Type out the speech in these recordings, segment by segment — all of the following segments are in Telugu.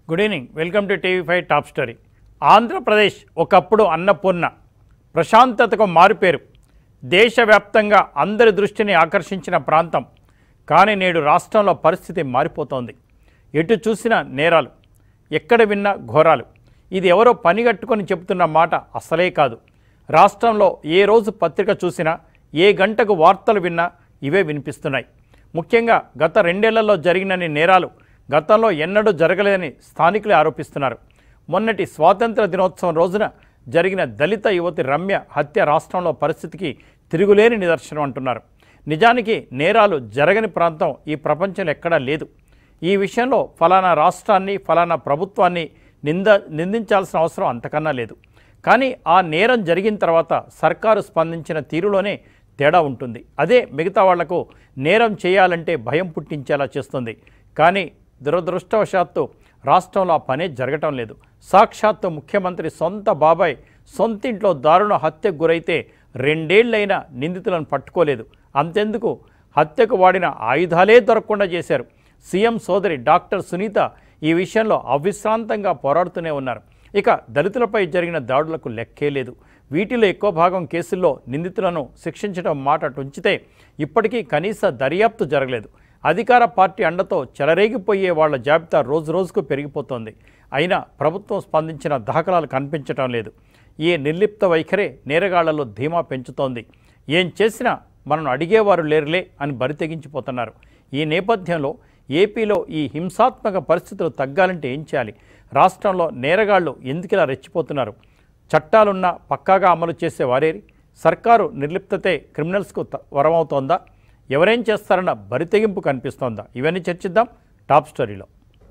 Good evening welcome to TV five top story Andhra Pradesh ఒకప్పుడు అన్నపూర్ణ ప్రశాంతతకు మారుపేరు దేశవ్యాప్తంగా అందరి దృష్టిని ఆకర్షించిన ప్రాంతం కానీ నేడు రాష్ట్రంలో పరిస్థితి మారిపోతోంది ఎటు చూసినా నేరాలు ఎక్కడ విన్నా ఘోరాలు ఇది ఎవరో పనిగట్టుకొని చెబుతున్న మాట అసలే కాదు రాష్ట్రంలో ఏ రోజు పత్రిక చూసినా ఏ గంటకు వార్తలు విన్నా ఇవే వినిపిస్తున్నాయి ముఖ్యంగా గత రెండేళ్లలో జరిగినన్ని నేరాలు గతంలో ఎన్నడూ జరగలేదని స్థానికులే ఆరోపిస్తున్నారు మొన్నటి స్వాతంత్ర దినోత్సవం రోజున జరిగిన దళిత యువతి రమ్య హత్య రాష్ట్రంలో పరిస్థితికి తిరుగులేని నిదర్శనం అంటున్నారు నిజానికి నేరాలు జరగని ప్రాంతం ఈ ప్రపంచంలో ఎక్కడా లేదు ఈ విషయంలో ఫలానా రాష్ట్రాన్ని ఫలానా ప్రభుత్వాన్ని నింద నిందించాల్సిన అవసరం అంతకన్నా లేదు కానీ ఆ నేరం జరిగిన తర్వాత సర్కారు స్పందించిన తీరులోనే తేడా ఉంటుంది అదే మిగతా వాళ్లకు నేరం చేయాలంటే భయం పుట్టించేలా చేస్తుంది కానీ దురదృష్టవశాత్తు రాష్ట్రంలో ఆ పనే జరగటం లేదు సాక్షాత్తు ముఖ్యమంత్రి సొంత బాబాయ్ సొంతింట్లో దారుణ హత్యకు గురైతే రెండేళ్లైనా నిందితులను పట్టుకోలేదు అంతెందుకు హత్యకు వాడిన ఆయుధాలే దొరకకుండా చేశారు సీఎం సోదరి డాక్టర్ సునీత ఈ విషయంలో అవిశ్రాంతంగా పోరాడుతూనే ఉన్నారు ఇక దళితులపై జరిగిన దాడులకు లెక్కే లేదు వీటిలో ఎక్కువ భాగం కేసుల్లో నిందితులను శిక్షించడం మాట ఉంచితే ఇప్పటికీ కనీస దర్యాప్తు జరగలేదు అధికార పార్టీ అండతో చెలరేగిపోయే వాళ్ల జాబితా రోజు రోజుకు పెరిగిపోతోంది అయినా ప్రభుత్వం స్పందించిన దాఖలాలు కనిపించటం లేదు ఈ నిర్లిప్త వైఖరే నేరగాళ్లలో ధీమా పెంచుతోంది ఏం చేసినా మనను అడిగేవారు లేరులే అని బరితెగించిపోతున్నారు ఈ నేపథ్యంలో ఏపీలో ఈ హింసాత్మక పరిస్థితులు తగ్గాలంటే ఏం చేయాలి రాష్ట్రంలో నేరగాళ్లు ఎందుకిలా రెచ్చిపోతున్నారు చట్టాలున్నా పక్కాగా అమలు చేసే వారేరి సర్కారు నిర్లిప్తతే క్రిమినల్స్కు త- వరమవుతోందా ఎవరేం చేస్తారన్న బరితెగింపు కనిపిస్తోందా ఇవన్నీ చర్చిద్దాం టాప్ స్టోరీలో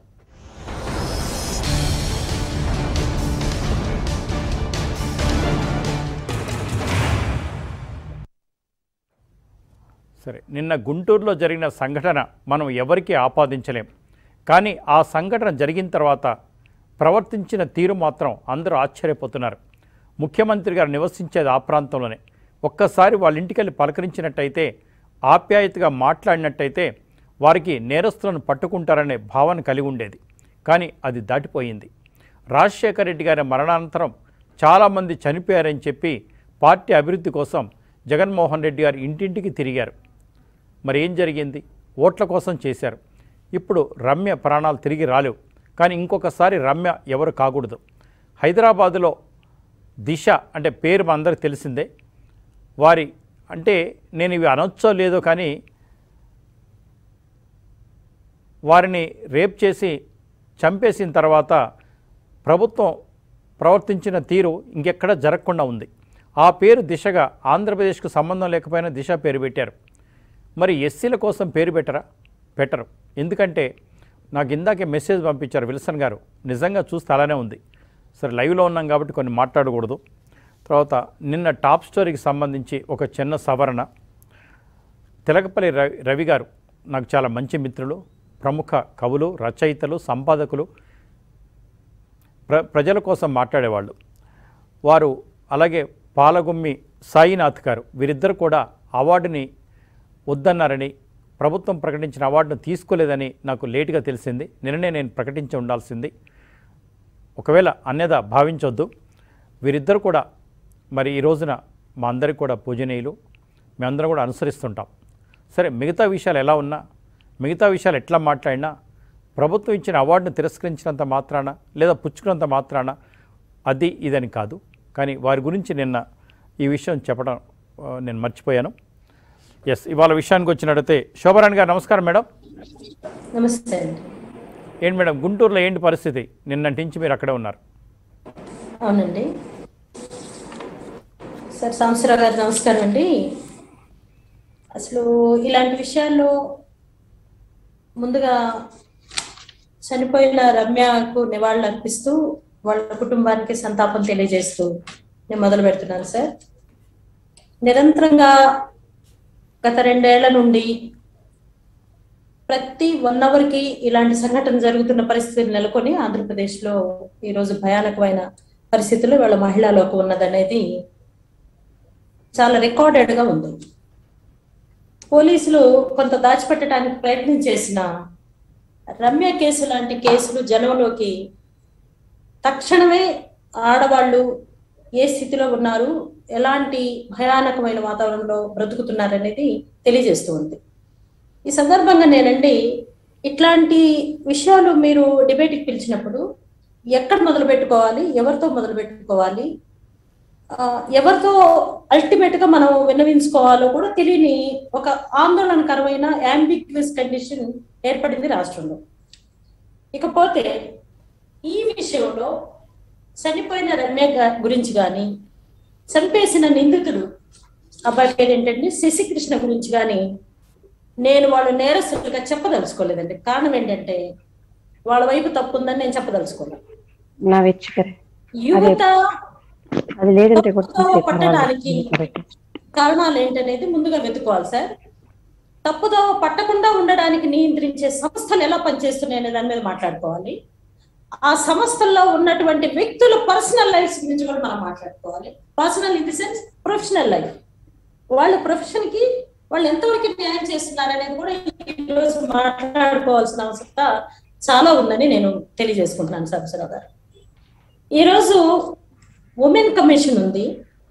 సరే నిన్న గుంటూరులో జరిగిన సంఘటన మనం ఎవరికీ ఆపాదించలేం కానీ ఆ సంఘటన జరిగిన తర్వాత ప్రవర్తించిన తీరు మాత్రం అందరూ ఆశ్చర్యపోతున్నారు ముఖ్యమంత్రి గారు నివసించేది ఆ ప్రాంతంలోనే ఒక్కసారి వాళ్ళ ఇంటికెళ్ళి పలకరించినట్టయితే ఆప్యాయతగా మాట్లాడినట్టయితే వారికి నేరస్తులను పట్టుకుంటారనే భావన కలిగి ఉండేది కానీ అది దాటిపోయింది రాజశేఖర రెడ్డి గారి మరణానంతరం చాలామంది చనిపోయారని చెప్పి పార్టీ అభివృద్ధి కోసం జగన్మోహన్ రెడ్డి గారు ఇంటింటికి తిరిగారు మరి ఏం జరిగింది ఓట్ల కోసం చేశారు ఇప్పుడు రమ్య ప్రాణాలు తిరిగి రాలేవు కానీ ఇంకొకసారి రమ్య ఎవరు కాకూడదు హైదరాబాదులో దిశ అంటే పేరు మా అందరికి తెలిసిందే వారి అంటే నేను ఇవి అనొచ్చో లేదో కానీ వారిని రేప్ చేసి చంపేసిన తర్వాత ప్రభుత్వం ప్రవర్తించిన తీరు ఇంకెక్కడ జరగకుండా ఉంది ఆ పేరు దిశగా ఆంధ్రప్రదేశ్కు సంబంధం లేకపోయినా దిశ పేరు పెట్టారు మరి ఎస్సీల కోసం పేరు పెట్టరా పెట్టరు ఎందుకంటే నాకు ఇందాకే మెసేజ్ పంపించారు విల్సన్ గారు నిజంగా చూస్తే అలానే ఉంది సరే లైవ్లో ఉన్నాం కాబట్టి కొన్ని మాట్లాడకూడదు తర్వాత నిన్న టాప్ స్టోరీకి సంబంధించి ఒక చిన్న సవరణ తిలకపల్లి రవి రవి గారు నాకు చాలా మంచి మిత్రులు ప్రముఖ కవులు రచయితలు సంపాదకులు ప్ర ప్రజల కోసం మాట్లాడేవాళ్ళు వారు అలాగే పాలగుమ్మి సాయినాథ్ గారు వీరిద్దరు కూడా అవార్డుని వద్దన్నారని ప్రభుత్వం ప్రకటించిన అవార్డును తీసుకోలేదని నాకు లేటుగా తెలిసింది నిన్ననే నేను ప్రకటించి ఉండాల్సింది ఒకవేళ అన్యదా భావించొద్దు వీరిద్దరు కూడా మరి ఈ రోజున మా అందరికి కూడా పూజనీయులు మేమందరం కూడా అనుసరిస్తుంటాం సరే మిగతా విషయాలు ఎలా ఉన్నా మిగతా విషయాలు ఎట్లా మాట్లాడినా ప్రభుత్వం ఇచ్చిన అవార్డును తిరస్కరించినంత మాత్రాన లేదా పుచ్చుకున్నంత మాత్రాన అది ఇదని కాదు కానీ వారి గురించి నిన్న ఈ విషయం చెప్పడం ఆ, నేను మర్చిపోయాను ఎస్ ఇవాళ విషయానికి వచ్చినట్టయితే శోభరాణి గారు నమస్కారం మేడం నమస్తే అండి ఏంటి మేడం గుంటూరులో ఏంటి పరిస్థితి నిన్నటి నుంచి మీరు అక్కడే ఉన్నారు అవునండి సార్ సంవత్సరావు గారు నమస్కారం అండి అసలు ఇలాంటి విషయాల్లో ముందుగా చనిపోయిన రమ్యకు నివాళులు అర్పిస్తూ వాళ్ళ కుటుంబానికి సంతాపం తెలియజేస్తూ నేను మొదలు పెడుతున్నాను సార్ నిరంతరంగా గత రెండేళ్ల నుండి ప్రతి వన్ అవర్ కి ఇలాంటి సంఘటన జరుగుతున్న పరిస్థితులు నెలకొని ఆంధ్రప్రదేశ్ లో ఈ రోజు భయానకమైన పరిస్థితులు వాళ్ళ మహిళా లోకం ఉన్నదనేది చాలా రికార్డెడ్ గా ఉంది పోలీసులు కొంత దాచిపెట్టడానికి ప్రయత్నం చేసిన రమ్య కేసు లాంటి కేసులు జనంలోకి తక్షణమే ఆడవాళ్ళు ఏ స్థితిలో ఉన్నారు ఎలాంటి భయానకమైన వాతావరణంలో బ్రతుకుతున్నారు అనేది తెలియజేస్తూ ఉంది ఈ సందర్భంగా నేనండి ఇట్లాంటి విషయాలు మీరు డిబేట్కి పిలిచినప్పుడు ఎక్కడ మొదలు పెట్టుకోవాలి ఎవరితో మొదలు పెట్టుకోవాలి ఆ, ఎవరితో అల్టిమేట్ గా మనం విన్నవించుకోవాలో కూడా తెలియని ఒక ఆందోళనకరమైన యాంబిక్వియస్ కండిషన్ ఏర్పడింది రాష్ట్రంలో ఇకపోతే ఈ విషయంలో చనిపోయిన రమ్య గా- గురించి కానీ చంపేసిన నిందితుడు అబ్బాయి పేరు ఏంటంటే శశికృష్ణ గురించి కానీ నేను వాళ్ళు నేరస్తులుగా చెప్పదలుచుకోలేదండి కారణం ఏంటంటే వాళ్ళ వైపు తప్పు ఉందని నేను చెప్పదలుచుకోలేదు నా వెచ్చికరే యువత అది లేదంటే కూడా తప్పుదోవ పట్టడానికి కారణాలు ఏంటనేది ముందుగా వెతుకోవాలి సార్ తప్పుదోవ పట్టకుండా ఉండడానికి నియంత్రించే సంస్థలు ఎలా పనిచేస్తున్నాయి అనే దాని మీద మాట్లాడుకోవాలి ఆ సంస్థల్లో ఉన్నటువంటి వ్యక్తుల పర్సనల్ లైఫ్ గురించి కూడా మనం మాట్లాడుకోవాలి personal in the sense professional life వాళ్ళ ప్రొఫెషన్ కి వాళ్ళు ఎంతవరకు న్యాయం చేస్తున్నారు అనేది కూడా ఈ రోజు మాట్లాడుకోవాల్సిన అవసరం చాలా ఉందని నేను తెలియజేసుకుంటున్నాను సబ్సరావు గారు ఈరోజు ఉమెన్ కమిషన్ ఉంది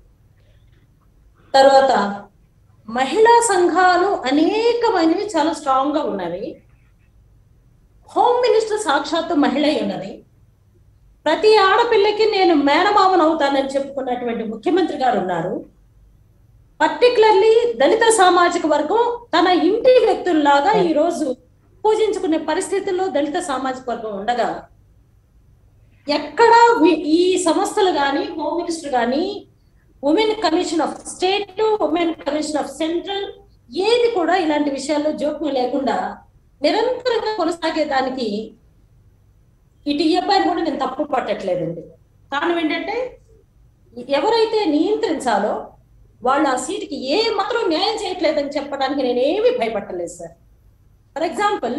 తర్వాత మహిళా సంఘాలు అనేకమైనవి చాలా స్ట్రాంగ్ గా ఉన్నవి హోమ్ మినిస్టర్ సాక్షాత్తు మహిళ అయి ఉన్నది ప్రతి ఆడపిల్లకి నేను మేనమామను అవుతానని చెప్పుకున్నటువంటి ముఖ్యమంత్రి గారు ఉన్నారు పర్టికులర్లీ దళిత సామాజిక వర్గం తన ఇంటి వ్యక్తుల్లాగా ఈ రోజు పూజించుకునే పరిస్థితుల్లో దళిత సామాజిక వర్గం ఉండగా ఎక్కడ వి- ఈ సంస్థలు కానీ హోమ్ మినిస్టర్ కానీ women commission of state women commission of central ఏది కూడా ఇలాంటి విషయాల్లో జోక్యం లేకుండా నిరంతరంగా కొనసాగేదానికి ఇటు ఈ అబ్బాయిని కూడా నేను తప్పు పట్టట్లేదండి కారణం ఏంటంటే ఎవరైతే నియంత్రించాలో వాళ్ళు ఆ సీటుకి ఏ మాత్రం న్యాయం చేయట్లేదని చెప్పడానికి నేను ఏమీ భయపడలేదు sir for example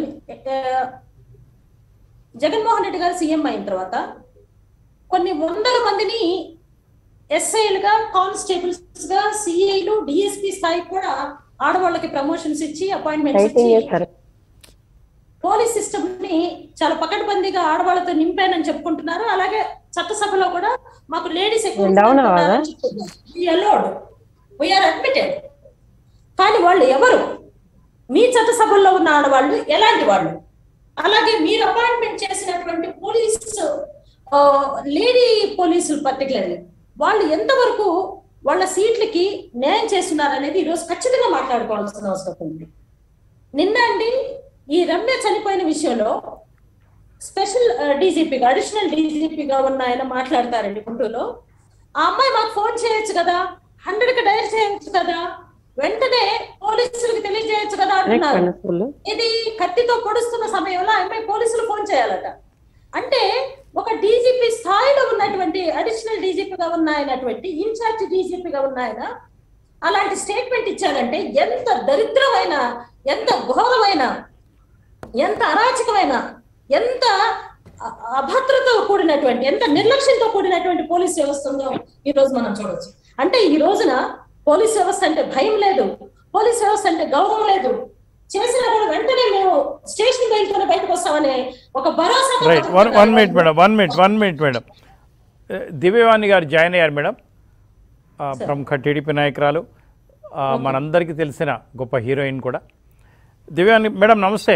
Jaganmohan Reddy garu CM అయిన తర్వాత కొన్ని వందల మందిని ఎస్ఐలుగా కానిస్టేబుల్స్ గా సిఐలు డిఎస్పీ స్థాయికి కూడా ఆడవాళ్ళకి ప్రమోషన్స్ ఇచ్చి అపాయింట్మెంట్స్ టైపింగ్ ఇచ్చి చేస్తారు పోలీస్ సిస్టమ్ ని చాలా పకడ్బందీగా ఆడవాళ్ళతో నింపానని చెప్పుకుంటున్నారు అలాగే చట్టసభలో కూడా మాకు లేడీస్ అవునా కదా? వీఆర్ అడ్మిటెడ్ కానీ వాళ్ళు ఎవరు మీ చట్టసభల్లో ఉన్న ఆడవాళ్ళు ఎలాంటి వాళ్ళు అలాగే మీరు అపాయింట్మెంట్ చేసినటువంటి పోలీస్ లేడీ పోలీసులు పర్టికులర్లీ వాళ్ళు ఎంతవరకు వాళ్ళ సీట్లకి న్యాయం చేస్తున్నారు అనేది ఈరోజు ఖచ్చితంగా మాట్లాడుకోవాల్సిన అవసరం ఉంది నిన్న అండి ఈ రమ్య చనిపోయిన విషయంలో స్పెషల్ డీజీపీగా అడిషనల్ డీజీపీగా ఉన్న ఆయన మాట్లాడతారండి గుంటూరులో ఆ అమ్మాయి మాకు ఫోన్ చేయొచ్చు కదా హండ్రెడ్ కి డైల్ చేయొచ్చు కదా వెంటనే పోలీసులకు తెలియజేయొచ్చు కదా అంటున్నారు కనసూలు ఇది కత్తితో పొడుస్తున్న సమయంలో ఆ అమ్మాయి పోలీసులు ఫోన్ చేయాలట అంటే ఒక డీజీపీ స్థాయిలో ఉన్నటువంటి అడిషనల్ డీజీపీగా ఉన్న ఆయనటువంటి ఇన్ఛార్జ్ డీజీపీగా ఉన్న ఆయన అలాంటి స్టేట్మెంట్ ఇచ్చారంటే ఎంత దరిద్రమైన ఎంత ఘోరమైన ఎంత అరాచకమైన ఎంత అ- అభద్రతో కూడినటువంటి ఎంత నిర్లక్ష్యంతో కూడినటువంటి పోలీస్ వ్యవస్థ ఉందో ఈ రోజు మనం చూడొచ్చు అంటే ఈ రోజున పోలీస్ వ్యవస్థ అంటే భయం లేదు పోలీస్ వ్యవస్థ అంటే గౌరవం లేదు చేసిన కూడా వెంటనే మేము స్టేషన్ బయటతోనే బయటకు వస్తామనే ఒక భరోసా right one one minute madam one minute one minute madam ఏ, దివ్యవాణి గారు జాయిన్ అయ్యారు మేడం ఆ, ప్రముఖ టీడీపీ నాయకురాలు ఆ, మనందరికీ తెలిసిన గొప్ప హీరోయిన్ కూడా దివ్యవాణి మేడం నమస్తే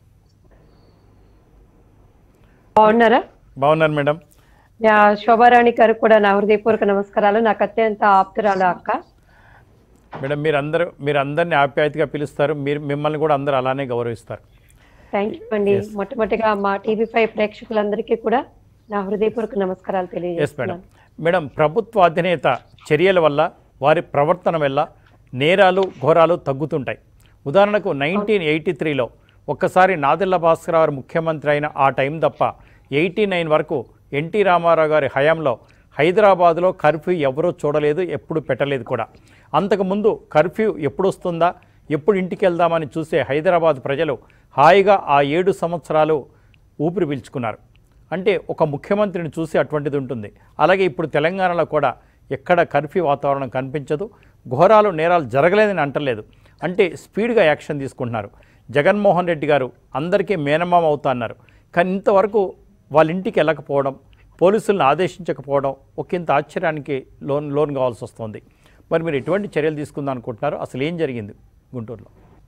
బాగున్నారా బాగున్నారు మేడం యా, శోభారాణి గారు కూడా నా హృదయపూర్వక నమస్కారాలు నాకు అత్యంత ఆప్తురాలు అక్క మేడం మీరు అందరూ మీరు అందరినీ ఆప్యాయతగా పిలుస్తారు మీరు మిమ్మల్ని కూడా అందరూ అలానే గౌరవిస్తారు థ్యాంక్ యూ అండి మొట్టమొదటిగా మా టీవీ ఫైవ్ ప్రేక్షకులందరికీ కూడా నా హృదయపూర్వక నమస్కారాలు ఎస్ మేడం తెలియజేస్తున్నాను మేడం ప్రభుత్వ అధినేత చర్యల వల్ల వారి ప్రవర్తన వల్ల నేరాలు ఘోరాలు తగ్గుతుంటాయి ఉదాహరణకు నైన్టీన్ ఎయిటీ త్రీలో ఒక్కసారి నాదెళ్ల భాస్కర్ గారు ముఖ్యమంత్రి అయిన ఆ టైం తప్ప ఎయిటీ నైన్ వరకు ఎన్టీ రామారావు గారి హయాంలో హైదరాబాద్లో కర్ఫ్యూ ఎవరూ చూడలేదు ఎప్పుడు పెట్టలేదు కూడా అంతకుముందు కర్ఫ్యూ ఎప్పుడు వస్తుందా ఎప్పుడు ఇంటికి వెళ్దామని చూసే హైదరాబాద్ ప్రజలు హాయిగా ఆ ఏడు సంవత్సరాలు ఊపిరి పీల్చుకున్నారు అంటే ఒక ముఖ్యమంత్రిని చూసి అటువంటిది ఉంటుంది అలాగే ఇప్పుడు తెలంగాణలో కూడా ఎక్కడ కర్ఫ్యూ వాతావరణం కనిపించదు ఘోరాలు నేరాలు జరగలేదని అంటలేదు అంటే స్పీడ్గా యాక్షన్ తీసుకుంటున్నారు జగన్మోహన్ రెడ్డి గారు అందరికీ మేనమామ అవుతా అన్నారు కానీ ఇంతవరకు వాళ్ళ ఇంటికి వెళ్ళకపోవడం పోలీసులను ఆదేశించకపోవడం ఒకంత ఆశ్చర్యానికి లోన్ లోన్ కావాల్సి వస్తుంది మరి మీరు ఎటువంటి చర్యలు తీసుకుందాం అనుకుంటున్నారు అసలు ఏం జరిగింది గుంటూరులో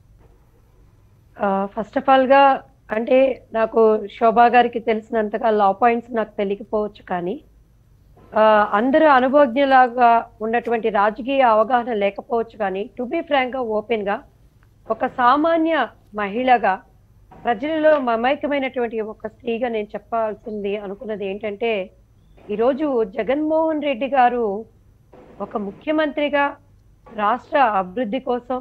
ఫస్ట్ ఆఫ్ ఆల్ గా అంటే నాకు శోభా గారికి తెలిసినంతగా లా పాయింట్స్ నాకు తెలియకపోవచ్చు కానీ ఆ, అందరూ అనుభవజ్ఞలాగా ఉన్నటువంటి రాజకీయ అవగాహన లేకపోవచ్చు కానీ టు బి ఫ్రాంక్ గా ఓపెన్ గా ఒక సామాన్య మహిళగా ప్రజలలో మమైకమైనటువంటి ఒక స్త్రీగా నేను చెప్పాల్సింది అనుకున్నది ఏంటంటే ఈరోజు జగన్మోహన్ రెడ్డి గారు ఒక ముఖ్యమంత్రిగా రాష్ట్ర అభివృద్ధి కోసం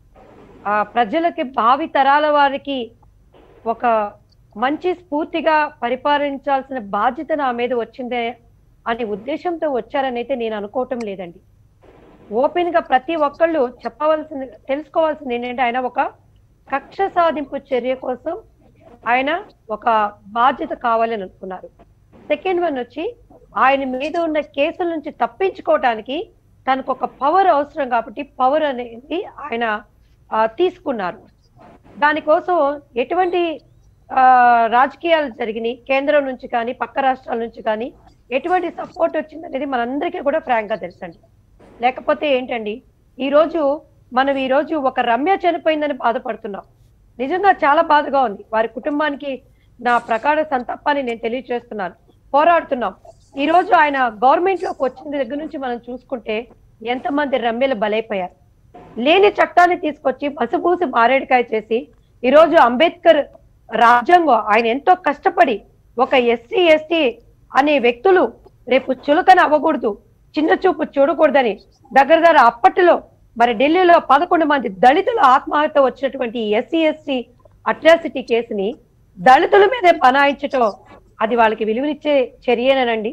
ఆ ప్రజలకి భావి తరాల వారికి ఒక మంచి స్ఫూర్తిగా పరిపాలించాల్సిన బాధ్యత నా మీద వచ్చిందే అనే ఉద్దేశంతో వచ్చారని అయితే నేను అనుకోవటం లేదండి ఓపెన్ గా ప్రతి ఒక్కళ్ళు చెప్పవలసింది తెలుసుకోవాల్సింది ఏంటంటే ఆయన ఒక కక్ష సాధింపు చర్య కోసం ఆయన ఒక బాధ్యత కావాలని అనుకున్నారు సెకండ్ వన్ వచ్చి ఆయన మీద ఉన్న కేసుల నుంచి తప్పించుకోవటానికి తనకు ఒక పవర్ అవసరం కాబట్టి పవర్ అనేది ఆయన ఆ, తీసుకున్నారు దానికోసం ఎటువంటి ఆ, రాజకీయాలు జరిగినాయి కేంద్రం నుంచి కానీ పక్క రాష్ట్రాల నుంచి కానీ ఎటువంటి సపోర్ట్ వచ్చింది అనేది మనందరికీ కూడా ఫ్రాంక్ గా తెలుసండి లేకపోతే ఏంటండి ఈ రోజు మనం ఈ రోజు ఒక రమ్య చనిపోయిందని బాధపడుతున్నాం నిజంగా చాలా బాధగా ఉంది వారి కుటుంబానికి నా ప్రకార సంతాపాన్ని నేను తెలియజేస్తున్నాను పోరాడుతున్నాం ఈ రోజు ఆయన గవర్నమెంట్ లోకి వచ్చిన దగ్గర నుంచి మనం చూసుకుంటే ఎంతమంది రమ్యలు బలైపోయారు లేని చట్టాన్ని తీసుకొచ్చి పసుపూసి మారేడుకాయ చేసి ఈ రోజు అంబేద్కర్ రాజ్యాంగం ఆయన ఎంతో కష్టపడి ఒక ఎస్సీ ఎస్టీ అనే వ్యక్తులు రేపు చులకన అవ్వకూడదు చిన్న చూపు చూడకూడదని దగ్గర దగ్గర అప్పట్లో మరి ఢిల్లీలో పదకొండు మంది దళితుల ఆత్మహత్య వచ్చినటువంటి ఎస్సీ ఎస్టీ అట్రాసిటీ కేసుని దళితుల మీదే బనాయించటం అది వాళ్ళకి విలువనిచ్చే చర్యనేనండి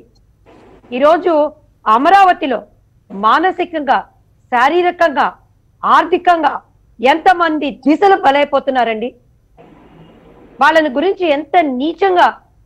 ఈరోజు అమరావతిలో మానసికంగా శారీరకంగా ఆర్థికంగా ఎంతమంది దిశలు బలైపోతున్నారండి వాళ్ళని గురించి ఎంత నీచంగా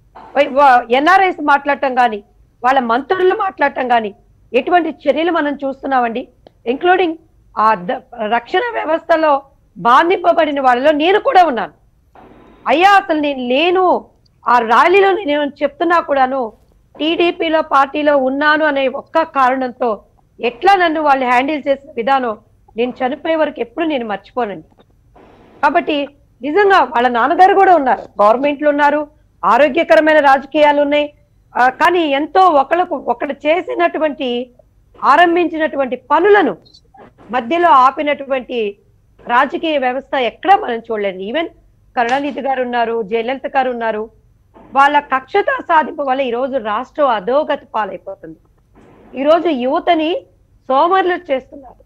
ఎన్ఆర్ఐస్ మాట్లాడటం కానీ వాళ్ళ మంత్రులు మాట్లాడటం కానీ ఎటువంటి చర్యలు మనం చూస్తున్నామండి ఇంక్లూడింగ్ ఆ ద- రక్షణ వ్యవస్థలో బాధింపబడిన వాళ్ళలో నేను కూడా ఉన్నాను అయ్యా అసలు నేను లేను ఆ ర్యాలీలో నేను చెప్తున్నా కూడాను టీడీపీలో పార్టీలో ఉన్నాను అనే ఒక్క కారణంతో ఎట్లా నన్ను వాళ్ళు హ్యాండిల్ చేసిన విధానం నేను చనిపోయే వరకు ఎప్పుడు నేను మర్చిపోనండి కాబట్టి నిజంగా వాళ్ళ నాన్నగారు కూడా ఉన్నారు గవర్నమెంట్ లో ఉన్నారు ఆరోగ్యకరమైన రాజకీయాలు ఉన్నాయి ఆ, కానీ ఎంతో ఒకళ్ళకు ఒకళ్ళు చేసినటువంటి ఆరంభించినటువంటి పనులను మధ్యలో ఆపినటువంటి రాజకీయ వ్యవస్థ ఎక్కడా మనం చూడలేదు ఈవెన్ కరుణానిధి గారు ఉన్నారు జయలలిత గారు ఉన్నారు వాళ్ళ కక్షత సాధింపు వల్ల ఈ రోజు రాష్ట్రం అధోగతి పాలైపోతుంది ఈ రోజు యువతని సోమరులు చేస్తున్నారు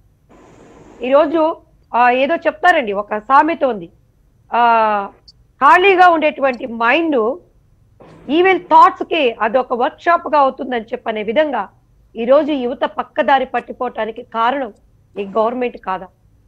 ఈరోజు ఆ, ఏదో చెప్తారండి ఒక సామెత ఉంది ఆ ఖాళీగా ఉండేటువంటి మైండ్ ఈవెన్ థాట్స్ కి అదొక వర్క్ షాప్ గా అవుతుందని చెప్పనే విధంగా ఈ రోజు యువత పక్కదారి పట్టిపోవటానికి కారణం ఈ గవర్నమెంట్ కాదా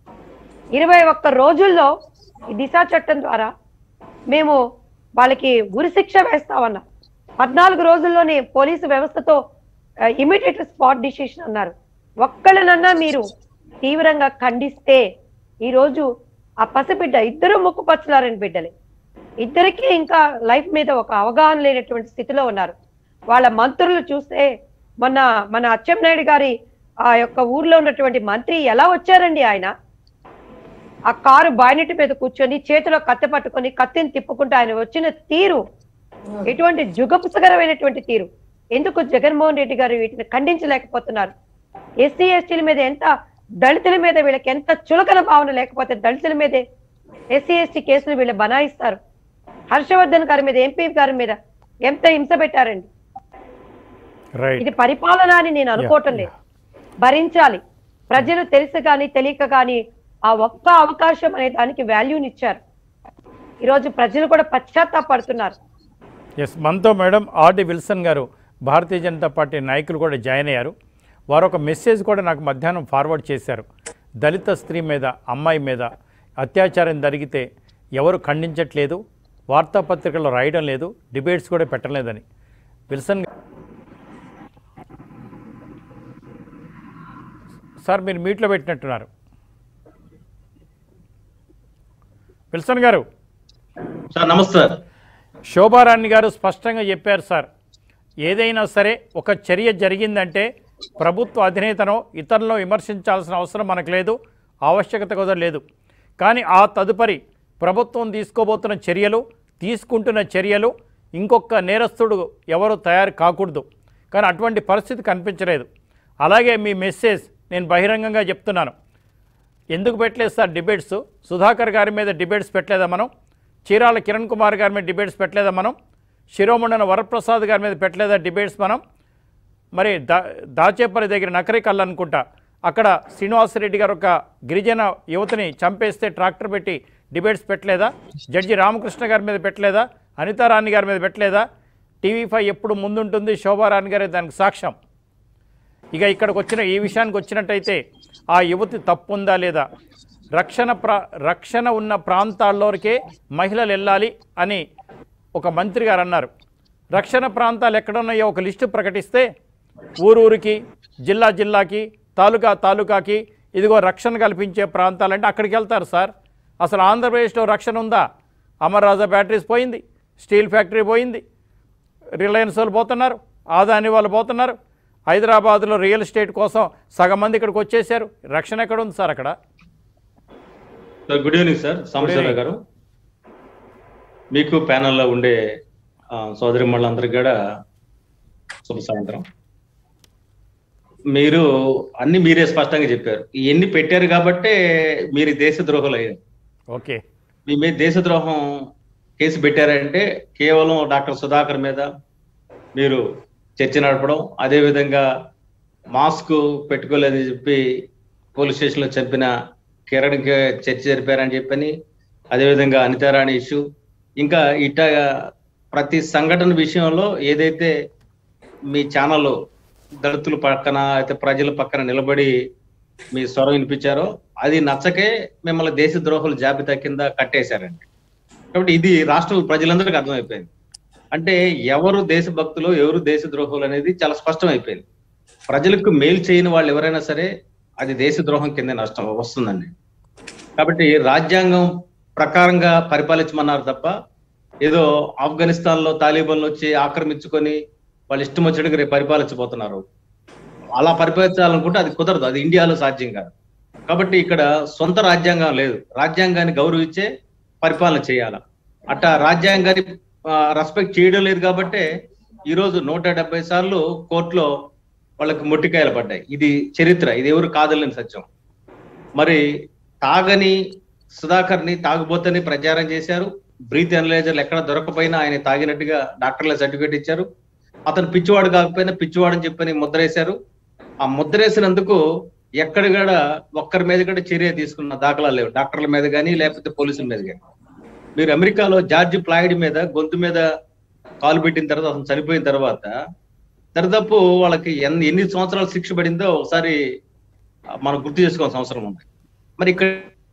ఇరవై ఒక్క రోజుల్లో ఈ దిశా చట్టం ద్వారా మేము వాళ్ళకి ఉరిశిక్ష వేస్తామన్నా పద్నాలుగు రోజుల్లోనే పోలీసు వ్యవస్థతో ఇమీడియట్ స్పాట్ డిసిషన్ అన్నారు ఒక్కళ్ళనన్నా మీరు తీవ్రంగా ఖండిస్తే ఈ రోజు ఆ పసిబిడ్డ ఇద్దరు ముక్కుపచ్చలారని బిడ్డలే ఇద్దరికీ ఇంకా లైఫ్ మీద ఒక అవగాహన లేనటువంటి స్థితిలో ఉన్నారు వాళ్ళ మంత్రులు చూస్తే మొన్న మన అచ్చెన్నాయుడు గారి ఆ యొక్క ఊర్లో ఉన్నటువంటి మంత్రి ఎలా వచ్చారండి ఆయన ఆ కారు బాయినెట్ మీద కూర్చొని చేతిలో కత్తి పట్టుకొని కత్తిని తిప్పుకుంటూ ఆయన వచ్చిన తీరు ఎటువంటి జుగపుసకరమైనటువంటి తీరు ఎందుకు జగన్మోహన్ రెడ్డి గారు వీటిని ఖండించలేకపోతున్నారు ఎస్సీ ఎస్టీల మీద ఎంత దళితుల మీద వీళ్ళకి ఎంత చులకన భావన లేకపోతే దళితుల మీదే ఎస్సీ ఎస్టీ కేసులు వీళ్ళు బనాయిస్తారు హర్షవర్ధన్ గారి మీద ఎంపీ గారి మీద ఎంత హింస పెట్టారండి రైట్ ఇది పరిపాలన అని నేను అనుకోవటం లేదు భరించాలి ప్రజలు తెలిసి కానీ తెలియక కానీ ఆ ఒక్క అవకాశం అనే దానికి వాల్యూనిచ్చారు ఈరోజు ప్రజలు కూడా పశ్చాత్తాపడుతున్నారు ఎస్ మనతో madam RD Wilson garu Bharatiya Janata party నాయకులు కూడా జాయిన్ అయ్యారు వారు ఒక మెసేజ్ కూడా నాకు మధ్యాహ్నం ఫార్వర్డ్ చేశారు దళిత స్త్రీ మీద అమ్మాయి మీద అత్యాచారం జరిగితే ఎవరు ఖండించట్లేదు వార్తాపత్రికల్లో రాయడం లేదు డిబేట్స్ కూడా పెట్టలేదని విల్సన్ గా- సార్ మీరు మీట్లో పెట్టినట్టున్నారు విల్సన్ గారు సార్ నమస్తే సార్ శోభారాణి గారు స్పష్టంగా చెప్పారు సార్ ఏదైనా సరే ఒక చర్య జరిగిందంటే ప్రభుత్వ అధినేతను ఇతరులను విమర్శించాల్సిన అవసరం మనకు లేదు ఆవశ్యకత కూడా లేదు కానీ ఆ తదుపరి ప్రభుత్వం తీసుకోబోతున్న చర్యలు తీసుకుంటున్న చర్యలు ఇంకొక నేరస్తుడు ఎవరు తయారు కాకూడదు కానీ అటువంటి పరిస్థితి కనిపించలేదు అలాగే మీ మెసేజ్ నేను బహిరంగంగా చెప్తున్నాను ఎందుకు పెట్టలేదు సార్ డిబేట్స్ సుధాకర్ గారి మీద డిబేట్స్ పెట్టలేదా మనం చీరాల కిరణ్ కుమార్ గారి మీద డిబేట్స్ పెట్టలేదా మనం శిరోమండన వరప్రసాద్ గారి మీద పెట్టలేదా డిబేట్స్ మనం మరి దా దాచేపల్లి దగ్గర నకరికల్ అనుకుంటా అక్కడ శ్రీనివాసరెడ్డి గారు ఒక గిరిజన యువతిని చంపేస్తే ట్రాక్టర్ పెట్టి డిబేట్స్ పెట్టలేదా జడ్జి రామకృష్ణ గారి మీద పెట్టలేదా అనితారాణి గారి మీద పెట్టలేదా టీవీ ఫైవ్ ఎప్పుడు ముందుంటుంది శోభారాణి గారి దానికి సాక్ష్యం ఇక ఇక్కడికి వచ్చిన ఈ విషయానికి వచ్చినట్టయితే ఆ యువతి తప్పుందా లేదా రక్షణ ప్రా రక్షణ ఉన్న ప్రాంతాల్లోకే మహిళలు వెళ్ళాలి అని ఒక మంత్రి గారు అన్నారు రక్షణ ప్రాంతాలు ఎక్కడున్నాయో ఒక లిస్టు ప్రకటిస్తే ఊరూరికి జిల్లా జిల్లాకి తాలూకా తాలూకాకి ఇదిగో రక్షణ కల్పించే ప్రాంతాలంటే అక్కడికి వెళ్తారు సార్ అసలు ఆంధ్రప్రదేశ్లో రక్షణ ఉందా అమర్ రాజా బ్యాటరీస్ పోయింది స్టీల్ ఫ్యాక్టరీ పోయింది రిలయన్స్ వాళ్ళు పోతున్నారు ఆదాని వాళ్ళు పోతున్నారు హైదరాబాద్లో రియల్ ఎస్టేట్ కోసం సగం మంది ఇక్కడికి వచ్చేసారు రక్షణ ఎక్కడ ఉంది సార్ అక్కడ sir good evening sir Sambasivarao garu మీకు ప్యానల్లో ఉండే ఆ, సోదరి మళ్ళందరికీ కూడా శుభ సాయంత్రం మీరు అన్ని మీరే స్పష్టంగా చెప్పారు ఇవన్నీ పెట్టారు కాబట్టే మీరు దేశ ద్రోహులు అయ్యారు ఓకే మీ మీద దేశద్రోహం కేసు పెట్టారంటే కేవలం డాక్టర్ సుధాకర్ మీద మీరు చర్చ నడపడం అదే విధంగా మాస్క్ పెట్టుకోలేదని చెప్పి పోలీస్ స్టేషన్ లో చంపిన కిరణ్ కి చర్చ జరిపారని చెప్పని అదేవిధంగా అనితారాణి ఇష్యూ ఇంకా ఇట ప్రతి సంఘటన విషయంలో ఏదైతే మీ ఛానల్ దళితుల పక్కన అయితే ప్రజల పక్కన నిలబడి మీ స్వరం వినిపించారో అది నచ్చకే మిమ్మల్ని దేశ ద్రోహుల జాబితా కింద కట్టేశారండి కాబట్టి ఇది రాష్ట్ర ప్రజలందరికీ అర్థమైపోయింది అంటే ఎవరు దేశభక్తులు ఎవరు దేశ ద్రోహులు అనేది చాలా స్పష్టం అయిపోయింది ప్రజలకు మేలు చేయని వాళ్ళు ఎవరైనా సరే అది దేశ ద్రోహం కింద నష్టం వస్తుందండి కాబట్టి రాజ్యాంగం ప్రకారంగా పరిపాలించమన్నారు తప్ప ఏదో ఆఫ్ఘనిస్తాన్ లో తాలిబాన్లు వచ్చి ఆక్రమించుకొని వాళ్ళు ఇష్టం వచ్చినట్టుగా రేపు పరిపాలించబోతున్నారు అలా పరిపాలించాలనుకుంటే అది కుదరదు అది ఇండియాలో సాధ్యం కాదు కాబట్టి ఇక్కడ సొంత రాజ్యాంగం లేదు రాజ్యాంగాన్ని గౌరవించే పరిపాలన చేయాల అట్టా రాజ్యాంగాన్ని రెస్పెక్ట్ చేయడం లేదు కాబట్టే ఈ రోజు నూట డెబ్బై సార్లు కోర్టులో వాళ్ళకి మొట్టికాయలు పడ్డాయి ఇది చరిత్ర ఇది ఎవరు కాదలేని సత్యం మరి తాగని సుధాకర్ ని తాగుబోతని ప్రచారం చేశారు బ్రీత్ అనలైజర్లు ఎక్కడ దొరకపోయినా ఆయన తాగినట్టుగా డాక్టర్ల సర్టిఫికేట్ ఇచ్చారు అతను పిచ్చివాడు కాకపోయినా పిచ్చివాడు అని చెప్పని ముద్రేశారు ఆ ముద్రేసినందుకు ఎక్కడ కూడా ఒక్కరి మీద కూడా చర్య తీసుకున్న దాఖలాలు లేవు డాక్టర్ల మీద కానీ లేకపోతే పోలీసుల మీద కానీ మీరు అమెరికాలో జార్జ్ ప్లాయిడ్ మీద గొంతు మీద కాలు పెట్టిన తర్వాత అతను చనిపోయిన తర్వాత దరిదాపు వాళ్ళకి ఎన్ని ఎన్ని సంవత్సరాలు శిక్ష పడిందో ఒకసారి మనం గుర్తు చేసుకోవాల్సిన అవసరం ఉంది మరి ఇక్కడ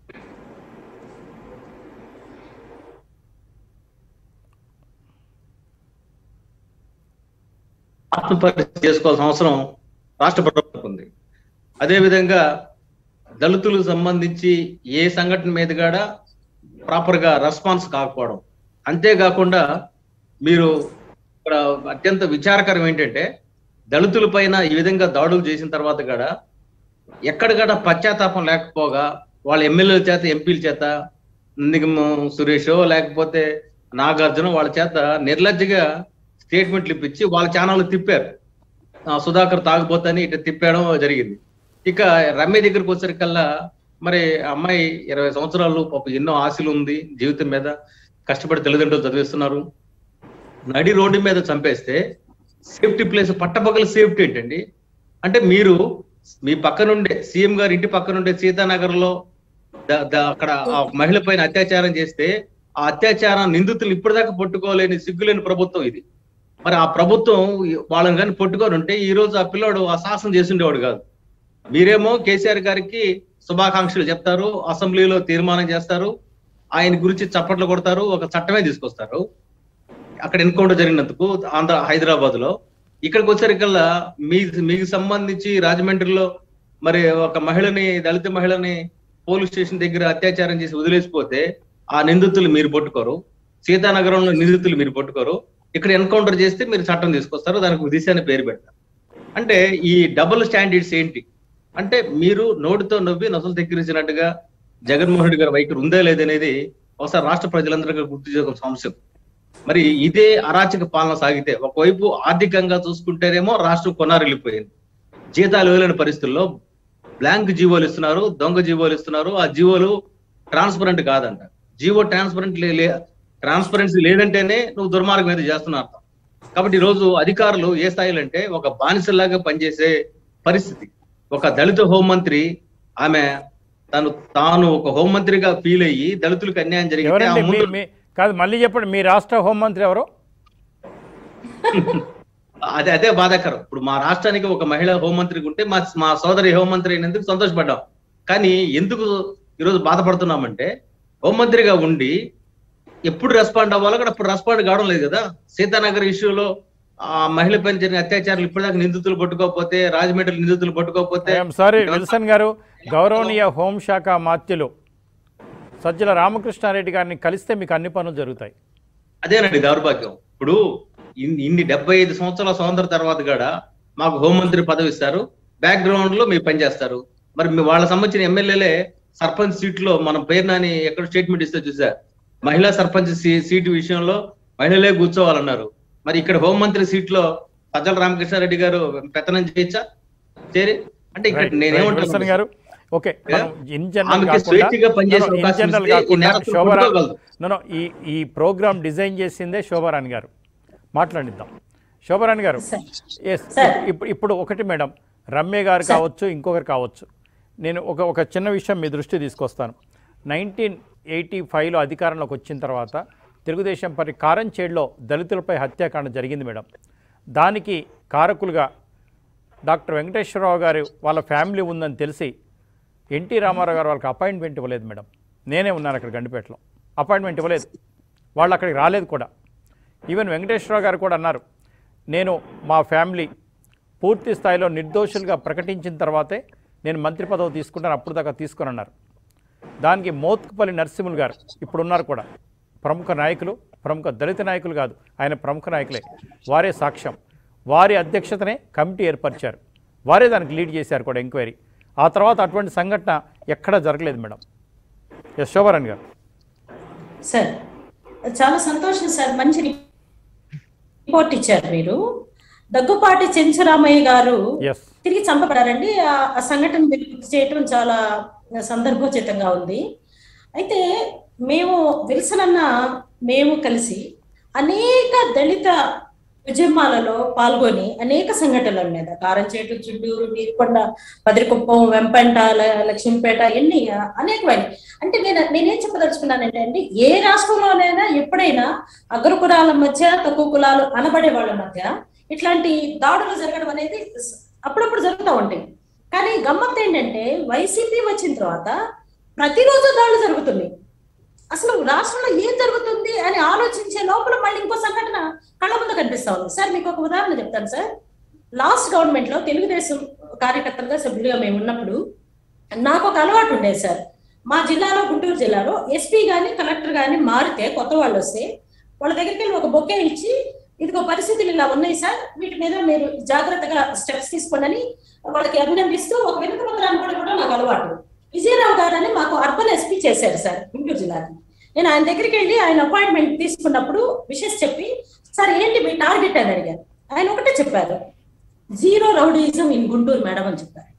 ఆత్మపరిచయం చేసుకోవాల్సిన అవసరం రాష్ట్ర ప్రభుత్వం ఉంది అదే విధంగా దళితులకు సంబంధించి ఏ సంఘటన మీద కూడా ప్రాపర్ గా రెస్పాన్స్ కాకపోవడం అంతేకాకుండా మీరు ఇక్కడ అత్యంత విచారకరం ఏంటంటే దళితుల పైన ఈ విధంగా దాడులు చేసిన తర్వాత కూడా ఎక్కడ కూడా పశ్చాత్తాపం లేకపోగా వాళ్ళ ఎమ్మెల్యేల చేత ఎంపీల చేత నిగమ సురేష్ లేకపోతే నాగార్జున వాళ్ళ చేత నిర్లజ్జగా స్టేట్మెంట్లు ఇప్పించి వాళ్ళ ఛానల్ తిప్పారు ఆ, సుధాకర్ తాగుపోతని ఇట్లా తిప్పడం జరిగింది ఇక రమ్య దగ్గరికి వచ్చేసరికల్లా మరి అమ్మాయి ఇరవై సంవత్సరాలు పాప ఎన్నో ఆశలు ఉంది జీవితం మీద కష్టపడి తల్లిదండ్రులు చదివిస్తున్నారు నడి రోడ్డు మీద చంపేస్తే సేఫ్టీ ప్లేస్ పట్టపగల సేఫ్టీ ఏంటండి అంటే మీరు మీ పక్కనుండే సీఎం గారి ఇంటి పక్కనుండే సీతానగర్ లో ద- ద- అక్కడ ఆ మహిళ పైన అత్యాచారం చేస్తే ఆ అత్యాచారం నిందితులు ఇప్పటిదాకా పట్టుకోలేని సిగ్గులేని ప్రభుత్వం ఇది మరి ఆ ప్రభుత్వం వాళ్ళని కానీ పట్టుకొని ఉంటే ఈ రోజు ఆ పిల్లోడు ఆ శాసనం చేసిండేవాడు కాదు మీరేమో కేసీఆర్ గారికి శుభాకాంక్షలు చెప్తారు అసెంబ్లీలో తీర్మానం చేస్తారు ఆయన గురించి చప్పట్లు కొడతారు ఒక చట్టమే తీసుకొస్తారు అక్కడ ఎన్కౌంటర్ జరిగినందుకు ఆంధ్ర హైదరాబాద్ లో ఇక్కడికి వచ్చేసరికల్లా మీ మీకు సంబంధించి రాజమండ్రిలో మరి ఒక మహిళని దళిత మహిళని పోలీస్ స్టేషన్ దగ్గర అత్యాచారం చేసి వదిలేసిపోతే ఆ నిందితులు మీరు పట్టుకోరు సీతానగరంలో నిందితులు మీరు పట్టుకోరు ఇక్కడ ఎన్కౌంటర్ చేస్తే మీరు చట్టం తీసుకొస్తారు దానికి దిశ అని పేరు పెడతారు అంటే ఈ డబుల్ స్టాండర్డ్స్ ఏంటి అంటే మీరు నోటితో నవ్వి నొసలు తెక్కిరించినట్టుగా జగన్మోహన్ రెడ్డి గారి వైఖరి ఉందా లేదనేది ఒకసారి రాష్ట్ర ప్రజలందరికీ గుర్తు చేసుకోవాల్సిన అంశం మరి ఇదే అరాచక పాలన సాగితే ఒకవైపు ఆర్థికంగా చూసుకుంటేనేమో రాష్ట్రం కొనారిల్లిపోయింది జీతాలు వేయలేని పరిస్థితుల్లో బ్లాంక్ జీవోలు ఇస్తున్నారు దొంగ జీవోలు ఇస్తున్నారు ఆ జీవోలు ట్రాన్స్పరెంట్ కాదంట జీవో ట్రాన్స్పరెంట్ ట్రాన్స్పరెన్సీ లేదంటేనే నువ్వు దుర్మార్గం ఏదో చేస్తున్న అర్థం కాబట్టి ఈ రోజు అధికారులు ఏ స్థాయిలో అంటే ఒక బానిసలాగా పనిచేసే పరిస్థితి ఒక దళిత హోంమంత్రి ఆమె తను తాను ఒక హోంమంత్రిగా ఫీల్ అయ్యి దళితులకు అన్యాయం జరిగితే ఆ ఎవరండి మీ ముందు మీ కాదు మళ్ళీ చెప్పండి మీ రాష్ట్ర హోంమంత్రి ఎవరు అదే అదే బాధాకరం ఇప్పుడు మా రాష్ట్రానికి ఒక మహిళా హోంమంత్రికి ఉంటే మా మా సోదరి హోంమంత్రి అయినందుకు సంతోషపడ్డాం కానీ ఎందుకు ఈరోజు బాధపడుతున్నామంటే హోంమంత్రిగా ఉండి ఎప్పుడు రెస్పాండ్ అవ్వాలో కూడా అప్పుడు రెస్పాండ్ కావడం లేదు కదా సీతానగర్ ఇష్యూలో ఆ మహిళ పైన జరిగిన అత్యాచారాలు ఇప్పటిదాకా నిందితులు పట్టుకోకపోతే రాజమండ్రి నిందితులు పట్టుకోకపోతే ఐఎమ్ సారీ విల్సన్ గారు గౌరవనీయ హోంశాఖ మాత్యులు సజ్జల రామకృష్ణారెడ్డి గారిని కలిస్తే మీకు అన్ని పనులు జరుగుతాయి అదేనండి దౌర్భాగ్యం ఇప్పుడు ఇన్ని ఇన్ని డెబ్బై ఐదు సంవత్సరాల స్వాతంత్ర తర్వాత కూడా మాకు హోంమంత్రి పదవి ఇస్తారు బ్యాక్గ్రౌండ్ లో మీరు పనిచేస్తారు మరి మీ వాళ్ళ సంబంధించిన ఎమ్మెల్యేలే సర్పంచ్ సీట్ లో మనం పేరునాని ఎక్కడ స్టేట్మెంట్ ఇస్తే చూసా మహిళా సర్పంచ్ సీ- సీటు విషయంలో మహిళలే కూర్చోవాలన్నారు మరి ఇక్కడ హోంమంత్రి సీట్ లో సజ్జల రామకృష్ణారెడ్డి గారు పెత్తనం చేయొచ్చా చేరి అంటే ఇక్కడ రైట్, రైట్, నేనేమంటాను విల్సన్ గారు ఓకే మనం ఇన్ జనరల్ ఆమెకి కాకుండా స్వేచ్ఛగా పనిచేసే No, no, ఇన్ అవకాశం జనరల్ ఇస్తే ఈ కాకుండా నేరస్తులు శోభరా పట్టుకోగలరు. no, no, ఈ ఈ ప్రోగ్రామ్ డిజైన్ చేసిందే శోభారాణి గారు మాట్లాడిద్దాం శోభారాణి గారు సార్ ఎస్ సార్. ఇప్పుడు ఇప్పుడు ఒకటి మేడం రమ్య గారు కావచ్చు ఇంకొకరు కావచ్చు నేను ఒక ఒక చిన్న విషయం మీ దృష్టి తీసుకొస్తాను నైన్టీన్ ఎయిటీ ఫైవ్లో అధికారంలోకి వచ్చిన తర్వాత తెలుగుదేశం పార్టీ కారంచేడులో దళితులపై హత్యాకాండ జరిగింది మేడం దానికి కారకులుగా డాక్టర్ వెంకటేశ్వరరావు గారు వాళ్ళ ఫ్యామిలీ ఉందని తెలిసి ఎన్టీ రామారావు గారు వాళ్ళకి అపాయింట్మెంట్ ఇవ్వలేదు మేడం నేనే ఉన్నాను అక్కడ గండిపేటలో అపాయింట్మెంట్ ఇవ్వలేదు వాళ్ళు అక్కడికి రాలేదు కూడా ఈవెన్ వెంకటేశ్వరరావు గారు కూడా అన్నారు నేను మా ఫ్యామిలీ పూర్తి స్థాయిలో నిర్దోషులుగా ప్రకటించిన తర్వాతే నేను మంత్రి పదవి తీసుకుంటాను అప్పుడు దాకా తీసుకొని అన్నారు దానికి మోత్కుపల్లి నరసింహులు గారు ఇప్పుడు ఉన్నారు కూడా ప్రముఖ నాయకులు ప్రముఖ దళిత నాయకులు కాదు ఆయన ప్రముఖ నాయకులే వారే సాక్ష్యం వారి అధ్యక్షతనే కమిటీ ఏర్పరిచారు వారే దానికి లీడ్ చేశారు కూడా ఎంక్వైరీ ఆ తర్వాత అటువంటి సంఘటన ఎక్కడా జరగలేదు మేడం ఎస్ శోభారాణ్ గారు సార్ చాలా సంతోషం సార్ మంచి రిపోర్ట్ ఇచ్చారు మీరు దగ్గుపాటి చెంచురామయ్య గారు ఎస్ తిరిగి చంపబడారండి ఆ ఆ సంఘటన మీరు గుర్తు చేయటం చాలా సందర్భోచితంగా ఉంది అయితే మేము విల్సన్ అన్న మేము కలిసి అనేక దళిత ఉద్యమాలలో పాల్గొని అనేక సంఘటనల మీద కారంచేటు చుట్టూరు నీరుకొండ పదిరికుప్పం వెంపంట ల- లక్ష్మీపేట ఎన్ని అనేకమైన అంటే నేను నేనేం చెప్పదలుచుకున్నానంటే అండి ఏ రాష్ట్రంలోనైనా ఎప్పుడైనా అగ్రకులాల మధ్య తక్కువ కులాలు అనబడే వాళ్ళ మధ్య ఇట్లాంటి దాడులు జరగడం అనేది స- అప్పుడప్పుడు జరుగుతూ ఉంటాయి కానీ గమ్మత్ ఏంటంటే వైసీపీ వచ్చిన తర్వాత ప్రతిరోజు దాడులు జరుగుతున్నాయి అసలు రాష్ట్రంలో ఏం జరుగుతుంది అని ఆలోచించే లోపల మళ్ళీ ఇంకో సంఘటన కళ్ళ ముందు కనిపిస్తా ఉంది సార్ మీకు ఒక ఉదాహరణ చెప్తాను సార్ లాస్ట్ గవర్నమెంట్ లో తెలుగుదేశం కార్యకర్తలుగా సభ్యులుగా మేము ఉన్నప్పుడు నాకు ఒక అలవాటు ఉండేది సార్ మా జిల్లాలో గుంటూరు జిల్లాలో ఎస్పీ గాని కలెక్టర్ గాని మారితే కొత్త వాళ్ళు వస్తే వాళ్ళ దగ్గరికి వెళ్ళి ఒక బొకే ఇచ్చి ఇదిగో పరిస్థితులు ఇలా ఉన్నాయి సార్ వీటి మీద మీరు జాగ్రత్తగా స్టెప్స్ తీసుకోండి అని వాళ్ళకి అభినందిస్తూ ఒక వెనుక పత్రాన్ని కూడా కూడా నాకు అలవాటు విజయరావు గారు అని మాకు అర్బన్ ఎస్పీ చేశారు సార్ గుంటూరు జిల్లాకి నేను ఆయన దగ్గరికి వెళ్ళి ఆయన అపాయింట్మెంట్ తీసుకున్నప్పుడు విషెస్ చెప్పి సార్ ఏంటి మీ టార్గెట్ అని అడిగారు ఆయన ఒకటే చెప్పారు zero rowdyism in Guntur madam అని చెప్పారు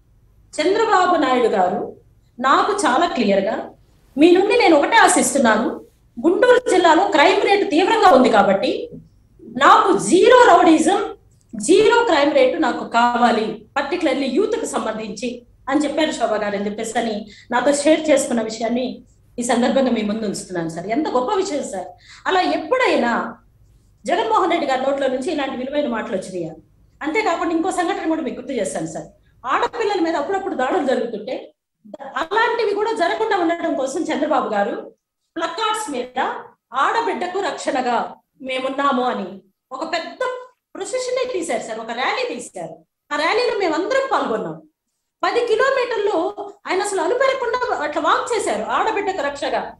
చంద్రబాబు నాయుడు గారు నాకు చాలా క్లియర్ గా మీ నుండి నేను ఒకటే ఆశిస్తున్నాను గుంటూరు జిల్లాలో క్రైమ్ రేటు తీవ్రంగా ఉంది కాబట్టి నాకు zero rowdyism zero crime rate నాకు కావాలి పర్టికులర్లీ యూత్ కు సంబంధించి అని చెప్పారు శోభా గారు అని చెప్పేసి అని నాతో షేర్ చేసుకున్న విషయాన్ని ఈ సందర్భంగా మీ ముందు ఉంచుతున్నాను సార్ ఎంత గొప్ప విషయం సార్ అలా ఎప్పుడైనా జగన్మోహన్ రెడ్డి గారి నోట్లో నుంచి ఇలాంటి విలువైన మాటలు వచ్చినాయా అంతేకాకుండా ఇంకో సంఘటన కూడా మీకు గుర్తు చేస్తాను సార్ ఆడపిల్లల మీద అప్పుడప్పుడు దాడులు జరుగుతుంటే అలాంటివి కూడా జరగకుండా ఉండడం కోసం చంద్రబాబు గారు ప్లకార్డ్స్ మీద ఆడబిడ్డకు రక్షణగా మేమున్నాము అని ఒక పెద్ద ప్రొసెషన్ తీశారు సార్ ఒక ర్యాలీ తీశారు ఆ ర్యాలీలో మేమందరం పాల్గొన్నాం పది కిలోమీటర్లు ఆయన అసలు అలుపెరగకుండా అట్లా వాక్ చేశారు ఆడబిడ్డకు రక్షగా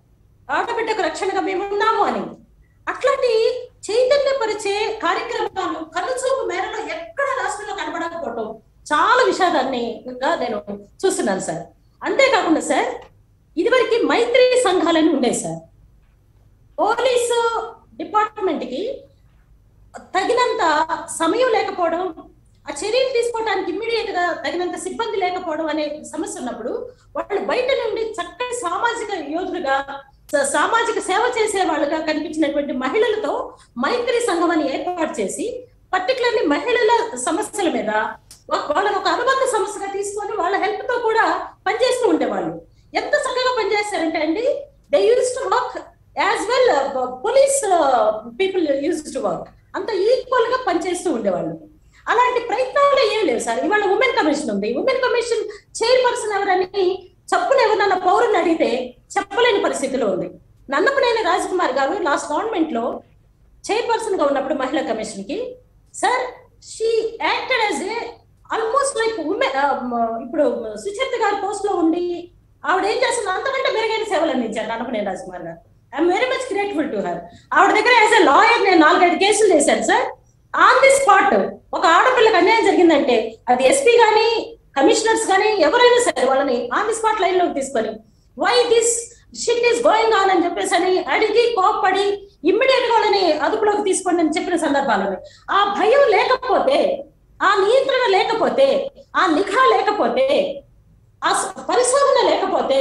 ఆడబిడ్డకు రక్షణగా మేము ఉన్నాము అని అట్లాంటి చైతన్యపరిచే కార్యక్రమాలు కనుచూపు మేరలో ఎక్కడ రాష్ట్రంలో కనబడకపోవటం చాలా విషాదాన్ని గా నేను చూస్తున్నాను సార్ అంతేకాకుండా సార్ ఇదివరకు మైత్రి సంఘాలని ఉండేవి సార్ పోలీసు డిపార్ట్మెంట్ కి తగినంత సమయం లేకపోవడం ఆ చర్యలు తీసుకోవడానికి ఇమ్మీడియట్ గా తగినంత సిబ్బంది లేకపోవడం అనే సమస్య ఉన్నప్పుడు వాళ్ళు బయట నుండి చక్కటి సామాజిక యోధులుగా స- సామాజిక సేవ చేసే వాళ్ళుగా కనిపించినటువంటి మహిళలతో మైత్రి సంఘం అని ఏర్పాటు చేసి పర్టికులర్లీ మహిళల సమస్యల మీద వా- వాళ్ళని ఒక అనుబంధ సమస్యగా తీసుకొని వాళ్ళ హెల్ప్ తో కూడా పనిచేస్తూ ఉండేవాళ్ళు ఎంత చక్కగా పనిచేస్తారంటే అండి they use to work as well police people use to work అంత ఈక్వల్ గా పనిచేస్తూ ఉండేవాళ్ళు అలాంటి ప్రయత్నాలు ఏం లేవు సార్ ఇవాళ ఉమెన్ కమిషన్ ఉంది ఉమెన్ కమిషన్ చైర్పర్సన్ ఎవరని చప్పున ఎవరన్నా పౌరుని అడిగితే చెప్పలేని పరిస్థితిలో ఉంది నన్నపనేని రాజకుమార్ గారు లాస్ట్ గవర్నమెంట్ లో చైర్పర్సన్ గా ఉన్నప్పుడు మహిళా కమిషన్ కి sir she acted as a almost like women ఇప్పుడు సుచిత్ర గారి పోస్ట్ లో ఉండి ఆవిడ ఏం చేస్తున్నారు అంతకంటే మెరుగైన సేవలు అందించారు నన్నపనేని రాజకుమార్ గారు I'm very much grateful to her ఆవిడ దగ్గర యాజ్ ఎ లాయర్ నేను నాలుగైదు కేసులు చేశాను సార్ ఆన్ ది స్పాట్ ఒక ఆడపిల్లకి అన్యాయం జరిగిందంటే అది ఎస్పీ గానీ కమిషనర్స్ కానీ ఎవరైనా సరే వాళ్ళని ఆన్ ది స్పాట్ లైన్ లోకి తీసుకొని why this shit is going on అని చెప్పేసి అని అడిగి కోప్పడి ఇమ్మీడియట్ గా వాళ్ళని అదుపులోకి తీసుకోండి అని చెప్పిన సందర్భాలను ఆ భయం లేకపోతే ఆ నియంత్రణ లేకపోతే ఆ నిఘా లేకపోతే ఆ స- పరిశోధన లేకపోతే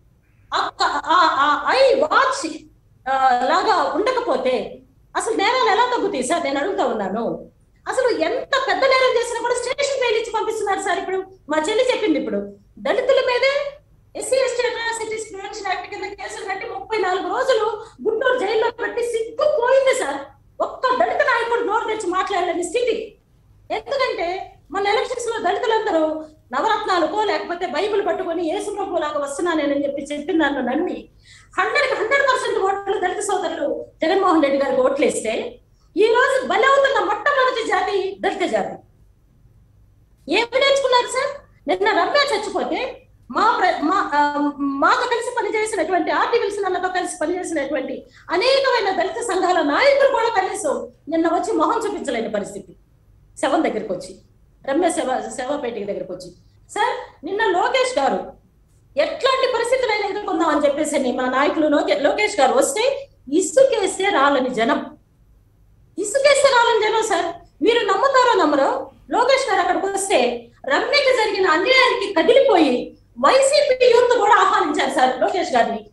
ఐ వాచ్ లాగా ఉండకపోతే అసలు నేరాలు ఎలా తగ్గుతాయి సార్ నేను అడుగుతా ఉన్నాను అసలు ఎంత పెద్ద నేరం చేసినా కూడా స్టేషన్ మెయిల్ ఇచ్చి పంపిస్తున్నారు సార్ ఇప్పుడు మా చెల్లి చెప్పింది ఇప్పుడు దళితుల మీదే SC ST atrocities prevention act కింద కేసులు కట్టి ముప్పై నాలుగు రోజులు గుంటూరు జైల్లో పెట్టి సిగ్గు పోయింది సార్ ఒక్క దళిత నాయకుడు నోరు తెచ్చి మాట్లాడలేని స్థితి ఎందుకంటే మన ఎలక్షన్స్ లో దళితులందరూ నవరత్నాలకో లేకపోతే బైబిల్ పట్టుకొని యేసు ప్రభు లాగా వస్తున్నానని చెప్పి చెప్పిన నన్ను నమ్మి హండ్రెడ్ హండ్రెడ్ పర్సెంట్ ఓట్లు దళిత సోదరులు జగన్మోహన్ రెడ్డి గారికి ఓట్లేస్తే ఈ రోజు బలవుతున్న మొట్టమొదటి జాతి దళిత జాతి ఏమి నేర్చుకున్నారు సార్ నిన్న రమ్య చచ్చిపోతే మా ప్ర- మా ఆ, మాతో కలిసి పనిచేసినటువంటి ఆర్టీ విల్సన్ అన్నతో కలిసి పనిచేసినటువంటి అనేకమైన దళిత సంఘాల నాయకులు కూడా కనీసం నిన్న వచ్చి మొహం చూపించలేని పరిస్థితి శవం దగ్గరికి వచ్చి రమ్య శవ శవపేటికి దగ్గరికి వచ్చి సార్ నిన్న లోకేష్ గారు ఎట్లాంటి పరిస్థితులైనా ఎదుర్కొందాం అని చెప్పేసి అని మా నాయకులు లోకే లోకేష్ గారు వస్తే ఇసుకేస్తే రాలని జనం ఇసుకేస్తే రాలని జనం సార్ మీరు నమ్ముతారో నమ్మరో లోకేష్ గారు అక్కడికి వస్తే రమ్యకి జరిగిన అన్యాయానికి కదిలిపోయి వైసీపీ యూత్ కూడా ఆహ్వానించారు సార్ లోకేష్ గారిని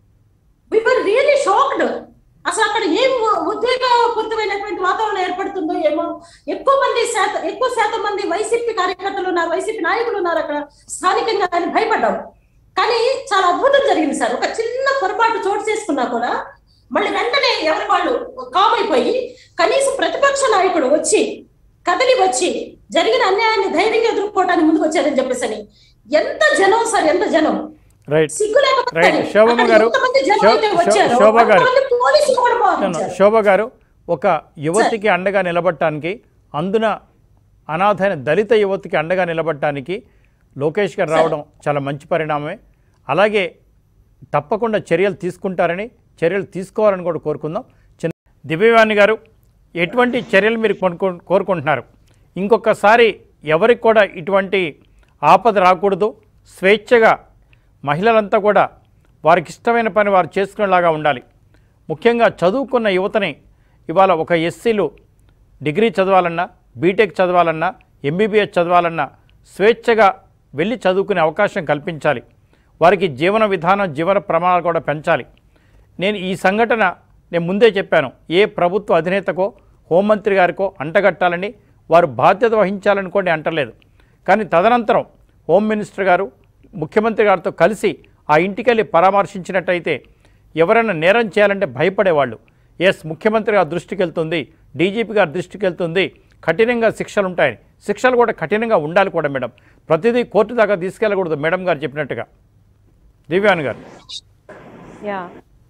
వి వర్ రియలీ షాక్డ్ అసలు అక్కడ ఏం ఉద్వేగపూరితమైనటువంటి వాతావరణం ఏర్పడుతుందో ఏమో ఎక్కువ మంది శాతం ఎక్కువ శాతం మంది వైసీపీ కార్యకర్తలు ఉన్నారు వైసీపీ నాయకులు ఉన్నారు అక్కడ స్థానికంగా అని భయపడ్డాం కానీ చాలా అద్భుతం జరిగింది సార్ ఒక చిన్న పొరపాటు చోటు చేసుకున్నా కూడా మళ్ళీ వెంటనే ఎవరి వాళ్ళు కామ్ అయిపోయి కనీసం ప్రతిపక్ష నాయకుడు వచ్చి కదలి వచ్చి జరిగిన అన్యాయాన్ని ధైర్యంగా ఎదుర్కోవడానికి ముందుకు వచ్చారని చెప్పేసి అని ఎంత జనం సార్ ఎంత జనం రైట్ సిగ్గు లేకపోతే రైట్ శోభమ్మ అక్కడ గారు ఎంతమంది జనం శో- అయితే శో- వచ్చారో, శోభ గారు అంతమంది పోలీసులు కూడా నన్ను మోహరించారు. శోభ గారు ఒక యువతికి అండగా నిలబడటానికి అందున అనాథైన దళిత యువతికి అండగా నిలబడటానికి లోకేష్ గారు రావడం చాలా మంచి పరిణామమే అలాగే తప్పకుండా చర్యలు తీసుకుంటారని చర్యలు తీసుకోవాలని కూడా కోరుకుందాం చిన్న దివ్యవాణి గారు ఎటువంటి చర్యలు మీరు కొనుక్కో కోరుకుంటున్నారు ఇంకొకసారి ఎవరికి కూడా ఇటువంటి ఆపద రాకూడదు స్వేచ్ఛగా మహిళలంతా కూడా వారికి ఇష్టమైన పని వారు చేసుకునేలాగా ఉండాలి ముఖ్యంగా చదువుకున్న యువతని ఇవాళ ఒక ఎస్సీలు డిగ్రీ చదవాలన్నా బీటెక్ చదవాలన్నా ఎంబీబీఎస్ చదవాలన్నా స్వేచ్ఛగా వెళ్ళి చదువుకునే అవకాశం కల్పించాలి వారికి జీవన విధానం జీవన ప్రమాణాలు కూడా పెంచాలి నేను ఈ సంఘటన నేను ముందే చెప్పాను ఏ ప్రభుత్వ అధినేతకో హోంమంత్రి గారికో అంటగట్టాలని వారు బాధ్యత వహించాలని కూడా నేను అంటలేదు కానీ తదనంతరం హోమ్ మినిస్టర్ గారు ముఖ్యమంత్రి గారితో కలిసి ఆ ఇంటికి వెళ్ళి పరామర్శించినట్టయితే ఎవరైనా నేరం చేయాలంటే భయపడేవాళ్ళు ఎస్ ముఖ్యమంత్రి గారి దృష్టికి వెళ్తుంది డీజీపీ గారి దృష్టికి వెళ్తుంది కఠినంగా శిక్షలు ఉంటాయని శిక్షలు కూడా కఠినంగా ఉండాలి కూడా మేడం ప్రతిదీ కోర్టు దాకా తీసుకెళ్ళకూడదు మేడం గారు చెప్పినట్టుగా దివ్యాన్ గారు యా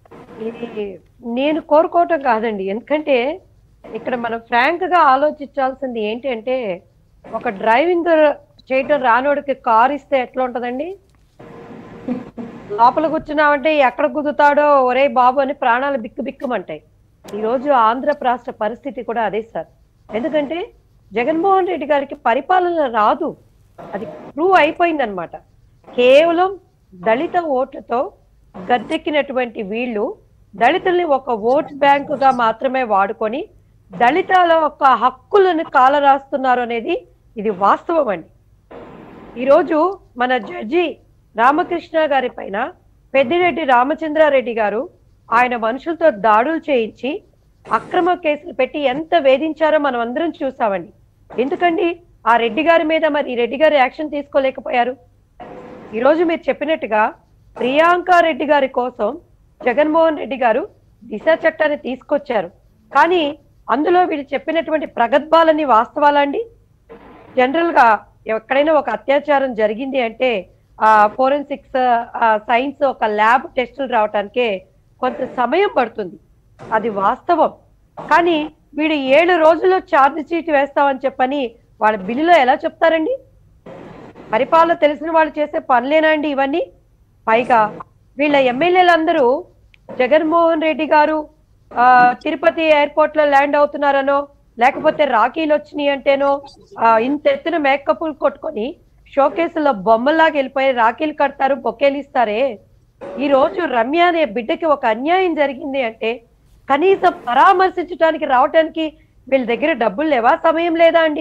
ఇది నేను కోరుకోవటం కాదండి ఎందుకంటే ఇక్కడ మనం ఫ్రాంక్ గా ఆలోచించాల్సింది ఏంటంటే ఒక డ్రైవింగ్ చేయటం రానోడికి కార్ ఇస్తే ఎట్లా ఉంటదండి లోపల కూర్చున్నామంటే ఎక్కడ కుదుతాడో ఒరే బాబు అని ప్రాణాలు బిక్కు బిక్కుమంటాయి ఈ రోజు ఆంధ్ర రాష్ట్ర పరిస్థితి కూడా అదే సార్ ఎందుకంటే జగన్మోహన్ రెడ్డి గారికి పరిపాలన రాదు అది ప్రూవ్ అయిపోయిందనమాట కేవలం దళిత ఓట్లతో గద్దెక్కినటువంటి వీళ్ళు దళితుల్ని ఒక ఓట్ బ్యాంకుగా మాత్రమే వాడుకొని దళితాల యొక్క హక్కులను కాలరాస్తున్నారు అనేది ఇది వాస్తవం అండి ఈరోజు మన జడ్జి రామకృష్ణ గారి పైన పెద్దిరెడ్డి రామచంద్రారెడ్డి గారు ఆయన మనుషులతో దాడులు చేయించి అక్రమ కేసులు పెట్టి ఎంత వేధించారో మనం అందరం చూసామండి ఎందుకండి ఆ రెడ్డి గారి మీద మరి రెడ్డి గారు యాక్షన్ తీసుకోలేకపోయారు ఈరోజు మీరు చెప్పినట్టుగా ప్రియాంక రెడ్డి గారి కోసం జగన్మోహన్ రెడ్డి గారు దిశ చట్టాన్ని తీసుకొచ్చారు కానీ అందులో వీళ్ళు చెప్పినటువంటి ప్రగద్భాలని వాస్తవాలా అండి జనరల్ గా ఎక్కడైనా ఒక అత్యాచారం జరిగింది అంటే ఆ ఫోరెన్సిక్స్ సైన్స్ ఒక ల్యాబ్ టెస్టులు రావటానికి కొంత సమయం పడుతుంది అది వాస్తవం కానీ వీడు ఏడు రోజుల్లో ఛార్జ్ షీట్ వేస్తామని చెప్పని వాళ్ళ బిల్లులో ఎలా చెప్తారండి పరిపాలన తెలిసిన వాళ్ళు చేసే పనులేనా అండి ఇవన్నీ పైగా వీళ్ళ ఎమ్మెల్యేలందరూ జగన్మోహన్ రెడ్డి గారు ఆ, తిరుపతి ఎయిర్పోర్ట్ లో ల్యాండ్ అవుతున్నారనో లేకపోతే రాఖీలు వచ్చినాయి అంటేనో ఆ, ఇంత ఎత్తున మేకప్లు కొట్టుకొని షోకేసులో బొమ్మలాగా వెళ్ళిపోయి రాఖీలు కడతారు బొకేలు ఇస్తారే ఈ రోజు రమ్య అనే బిడ్డకి ఒక అన్యాయం జరిగింది అంటే కనీసం పరామర్శించడానికి రావటానికి వీళ్ళ దగ్గర డబ్బులు లేవా సమయం లేదా అండి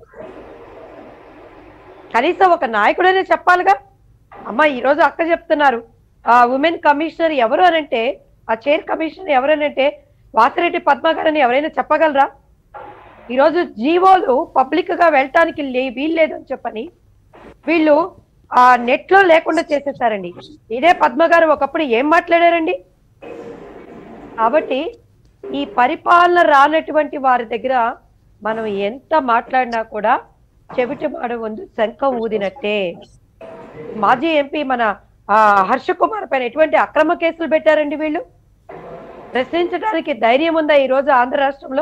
కనీసం ఒక నాయకుడనే చెప్పాలిగా అమ్మ ఈ రోజు అక్క చెప్తున్నారు ఆ ఉమెన్ కమిషనర్ ఎవరు అనంటే ఆ చైర్ కమిషనర్ ఎవరనంటే వాసిరెడ్డి పద్మ గారని ఎవరైనా చెప్పగలరా ఈరోజు జీవోలు పబ్లిక్ గా వెళ్ళటానికి లే- వీలు లేదని చెప్పని వీళ్ళు ఆ నెట్ లో లేకుండా చేసేసారండి ఇదే పద్మ గారు ఒకప్పుడు ఏం మాట్లాడారండి కాబట్టి ఈ పరిపాలన రానటువంటి వారి దగ్గర మనం ఎంత మాట్లాడినా కూడా చెవిటి మాడ ముందు శంఖం ఊదినట్టే మాజీ ఎంపీ మన ఆ, హర్ష కుమార్ పైన ఎటువంటి అక్రమ కేసులు పెట్టారండి వీళ్ళు ప్రశ్నించడానికి ధైర్యం ఉందా ఈ రోజు ఆంధ్ర రాష్ట్రంలో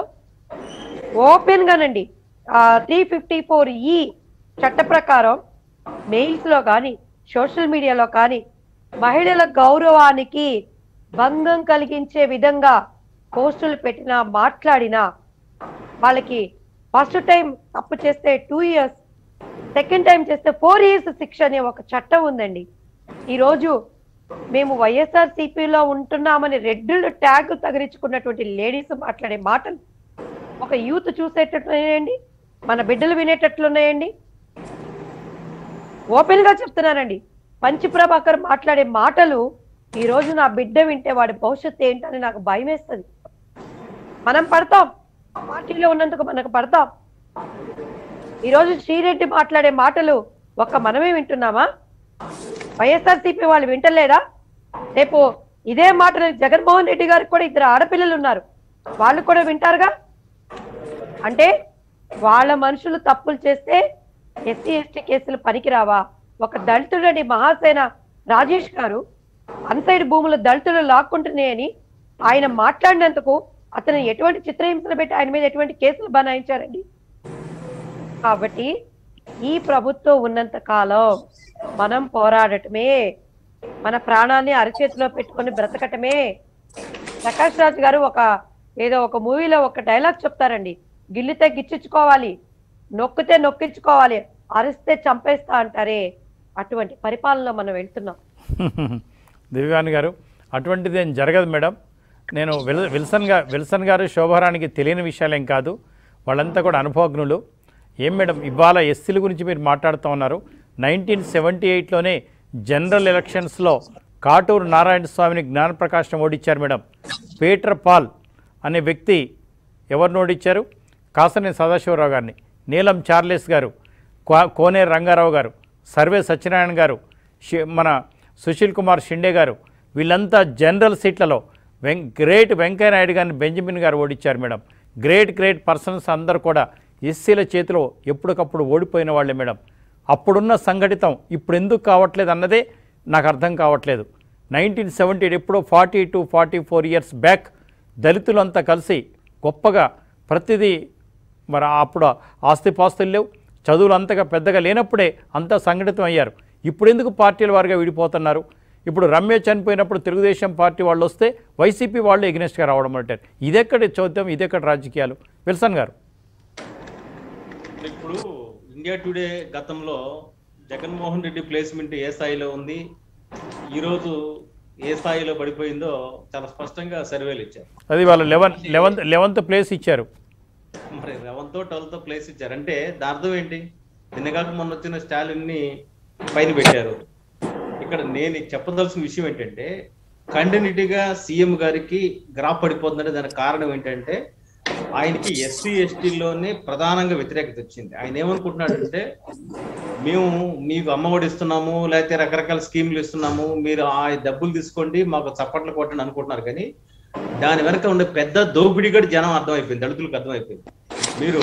ఓపెన్ గానండి త్రీ ఫిఫ్టీ ఫోర్ ఈ చట్ట ప్రకారం మెయిల్స్ లో కానీ సోషల్ మీడియాలో కానీ మహిళల గౌరవానికి భంగం కలిగించే విధంగా పోస్టులు పెట్టినా మాట్లాడినా వాళ్ళకి ఫస్ట్ టైం తప్పు చేస్తే టూ ఇయర్స్ సెకండ్ టైం చేస్తే ఫోర్ ఇయర్స్ శిక్ష అనే ఒక చట్టం ఉందండి ఈరోజు మేము వైఎస్ఆర్ సిపిలో ఉంటున్నామని రెడ్ ట్యాగ్ తగిలించుకున్నటువంటి లేడీస్ మాట్లాడే మాటలు ఒక యూత్ చూసేటట్లున్నాయండి మన బిడ్డలు వినేటట్లున్నాయండి ఓపెన్ గా చెప్తున్నానండి పంచి ప్రభాకర్ మాట్లాడే మాటలు ఈ రోజు నా బిడ్డ వింటే వాడి భవిష్యత్తు ఏంటని నాకు భయం వేస్తుంది మనం పడతాం పార్టీలో ఉన్నందుకు మనకు పడతాం ఈరోజు శ్రీరెడ్డి మాట్లాడే మాటలు ఒక్క మనమే వింటున్నామా వైఎస్ఆర్సీపీ వాళ్ళు వింటలేదా రేపు ఇదే మాటలు జగన్మోహన్ రెడ్డి గారికి కూడా ఇద్దరు ఆడపిల్లలు ఉన్నారు వాళ్ళు కూడా వింటారుగా అంటే వాళ్ళ మనుషులు తప్పులు చేస్తే ఎస్సీ ఎస్టీ కేసులు పనికిరావా ఒక దళితుడని మహాసేన రాజేష్ గారు అన్సైడ్ భూములు దళితులు లాక్కుంటున్నాయని ఆయన మాట్లాడినందుకు అతను ఎటువంటి చిత్రహింసలు పెట్టి ఆయన మీద ఎటువంటి కేసులు బనాయించారండి కాబట్టి ఈ ప్రభుత్వం ఉన్నంత కాలం మనం పోరాడటమే మన ప్రాణాన్ని అరచేతిలో పెట్టుకొని బ్రతకటమే ప్రకాష్ రాజ్ గారు ఒక ఏదో ఒక మూవీలో ఒక డైలాగ్ చెప్తారండి గిల్లితే గిచ్చుకోవాలి నొక్కితే నొక్కించుకోవాలి అరిస్తే చంపేస్తా అంటారే అటువంటి పరిపాలనలో మనం వెళ్తున్నాం దివ్యాని గారు అటువంటిది ఏం జరగదు మేడం నేను విల్ విల్సన్ గా విల్సన్ గారు శోభారానికి తెలియని విషయాలేం కాదు వాళ్ళంతా కూడా అనుభవజ్ఞులు ఏం మేడం ఇవాళ ఎస్సీల గురించి మీరు మాట్లాడుతూ ఉన్నారు నైన్టీన్ సెవెంటీ ఎయిట్లోనే జనరల్ ఎలక్షన్స్లో కాటూరు నారాయణ స్వామిని జ్ఞానప్రకాశం ఓడించారు మేడం పీటర్ పాల్ అనే వ్యక్తి ఎవరిని ఓడించారు కాసనేని సదాశివరావు గారిని నీలం చార్లెస్ గారు కో- కోనేరు రంగారావు గారు సర్వే సత్యనారాయణ గారు షి- మన సుశీల్ కుమార్ షిండే గారు వీళ్ళంతా జనరల్ సీట్లలో వెం గ్రేట్ వెంకయ్య నాయుడు గారిని బెంజమిన్ గారు ఓడించారు మేడం గ్రేట్ గ్రేట్ పర్సన్స్ అందరు కూడా ఎస్సీల చేతిలో ఎప్పటికప్పుడు ఓడిపోయిన వాళ్ళే మేడం అప్పుడున్న సంఘటితం ఇప్పుడు ఎందుకు కావట్లేదు అన్నదే నాకు అర్థం కావట్లేదు నైన్టీన్ సెవెంటీ ఎప్పుడో forty two forty four years back దళితులంతా కలిసి గొప్పగా ప్రతిదీ మరి అప్పుడు ఆస్తిపాస్తులు లేవు చదువులు అంతగా పెద్దగా లేనప్పుడే అంతా సంఘటితం అయ్యారు ఇప్పుడు ఎందుకు పార్టీల వారిగా విడిపోతున్నారు ఇప్పుడు రమ్య చనిపోయినప్పుడు తెలుగుదేశం పార్టీ వాళ్ళు వస్తే వైసీపీ వాళ్ళు ఎగ్నెస్ట్గా రావడం అంటారు ఇదెక్కడ చోద్యం ఇదెక్కడ రాజకీయాలు విల్సన్ గారు ఇప్పుడు ఇండియా టుడే గతంలో జగన్మోహన్ రెడ్డి ప్లేస్మెంట్ ఏ స్థాయిలో ఉంది ఈరోజు ఏ స్థాయిలో పడిపోయిందో చాలా స్పష్టంగా సర్వేలు ఇచ్చారు అది వాళ్ళ లెవెన్ లెవెన్త్ లెవెన్త్ ప్లేస్ ఇచ్చారు మరి లెవెన్తో ట్వెల్వ్తో ప్లేస్ ఇచ్చారు అంటే దాని అర్థం ఏంటి నిన్నగాక మొన్న వచ్చిన స్టాలిన్ ని పైన పెట్టారు ఇక్కడ నేను చెప్పదలసిన విషయం ఏంటంటే కంటిన్యూటీగా సీఎం గారికి గ్రాఫ్ పడిపోతుందంటే దానికి కారణం ఏంటంటే ఆయనకి ఎస్సీ ఎస్టీలోనే ప్రధానంగా వ్యతిరేకత వచ్చింది ఆయన ఏమనుకుంటున్నాడంటే మేము మీకు అమ్మఒడి ఇస్తున్నాము లేకపోతే రకరకాల స్కీములు ఇస్తున్నాము మీరు ఆ డబ్బులు తీసుకోండి మాకు చప్పట్లు కొట్టండి అనుకుంటున్నారు కానీ దాని వెనక ఉండే పెద్ద దోపిడీ కూడా జనం అర్థమైపోయింది దళితులకు అర్థమైపోయింది మీరు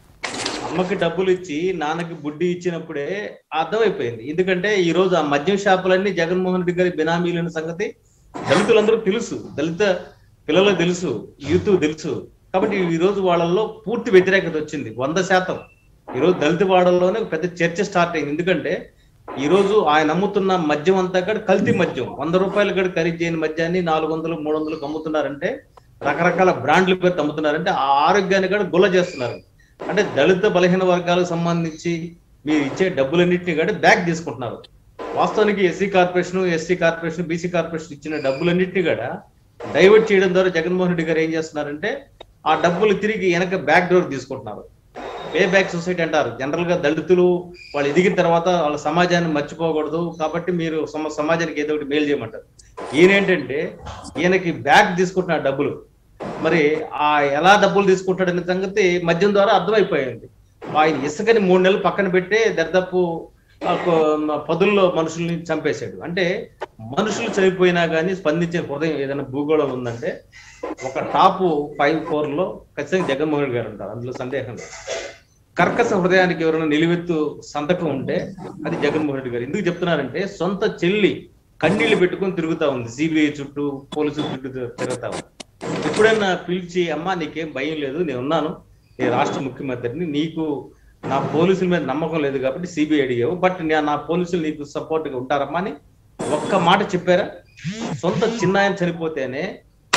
అమ్మకి డబ్బులు ఇచ్చి నాన్నకి బుడ్డి ఇచ్చినప్పుడే అర్థమైపోయింది ఎందుకంటే ఈ రోజు ఆ మద్యం షాపులన్నీ జగన్మోహన్ రెడ్డి గారి బినామీలైన సంగతి దళితులందరూ తెలుసు దళిత పిల్లలకు తెలుసు యూత్ తెలుసు కాబట్టి ఈ రోజు వాళ్ళల్లో పూర్తి వ్యతిరేకత వచ్చింది వంద శాతం ఈ రోజు దళిత వాడల్లోనే ఒక పెద్ద చర్చ స్టార్ట్ అయింది ఎందుకంటే ఈ రోజు ఆయన అమ్ముతున్న మద్యం అంతా కూడా కల్తీ మద్యం వంద రూపాయలు కూడా ఖరీదు చేయని మద్యాన్ని నాలుగు వందలు మూడు వందలకు అమ్ముతున్నారంటే రకరకాల బ్రాండ్ల పేరు అమ్ముతున్నారంటే ఆ ఆరోగ్యాన్ని కూడా గుల్ల చేస్తున్నారు అంటే దళిత బలహీన వర్గాలకు సంబంధించి మీరు ఇచ్చే డబ్బులన్నింటినీ కూడా బ్యాక్ తీసుకుంటున్నారు వాస్తవానికి SC corporation ST corporation BC corporation ఇచ్చిన డబ్బులన్నింటినీ కూడా డైవర్ట్ చేయడం ద్వారా జగన్మోహన్ రెడ్డి గారు ఏం చేస్తున్నారంటే ఆ డబ్బులు తిరిగి వెనక బ్యాక్ డోర్ తీసుకుంటున్నారు పే బ్యాక్ సొసైటీ అంటారు జనరల్ గా దళితులు వాళ్ళు ఎదిగిన తర్వాత వాళ్ళ సమాజాన్ని మర్చిపోకూడదు కాబట్టి మీరు సమ- సమాజానికి ఏదో ఒకటి మేలు చేయమంటారు ఈయన ఏంటంటే ఈయనకి బ్యాక్ తీసుకుంటున్న డబ్బులు మరి ఆ ఎలా డబ్బులు తీసుకుంటాడనే సంగతి మద్యం ద్వారా అర్థమైపోయింది ఆయన ఇసుకని మూడు నెలలు పక్కన పెట్టే దర్దాపు ఆ కొ- పదుల్లో మనుషుల్ని చంపేశాడు అంటే మనుషులు చనిపోయినా కానీ స్పందించే హృదయం ఏదైనా భూగోళం ఉందంటే ఒక టాప్ ఫైవ్ ఫోర్ లో ఖచ్చితంగా జగన్మోహన్ రెడ్డి గారు ఉంటారు అందులో సందేహం లేదు కర్కశ హృదయానికి ఎవరైనా నిలువెత్తు సంతకం ఉంటే అది జగన్మోహన్ రెడ్డి గారు ఎందుకు చెప్తున్నారంటే సొంత చెల్లి కన్నీళ్లు పెట్టుకొని తిరుగుతా ఉంది సిబిఐ చుట్టూ పోలీసుల చుట్టూ తి- తిరుగుతా ఉంది ఎప్పుడైనా పిలిచి అమ్మా నీకేం భయం లేదు నేను ఉన్నాను నేను రాష్ట్ర ముఖ్యమంత్రిని నీకు నా పోలీసుల మీద నమ్మకం లేదు కాబట్టి సిబిఐ అడిగావు బట్ నేను నా పోలీసులు నీకు సపోర్ట్ గా ఉంటారమ్మా అని ఒక్క మాట చెప్పారా సొంత చిన్నాయన చనిపోతేనే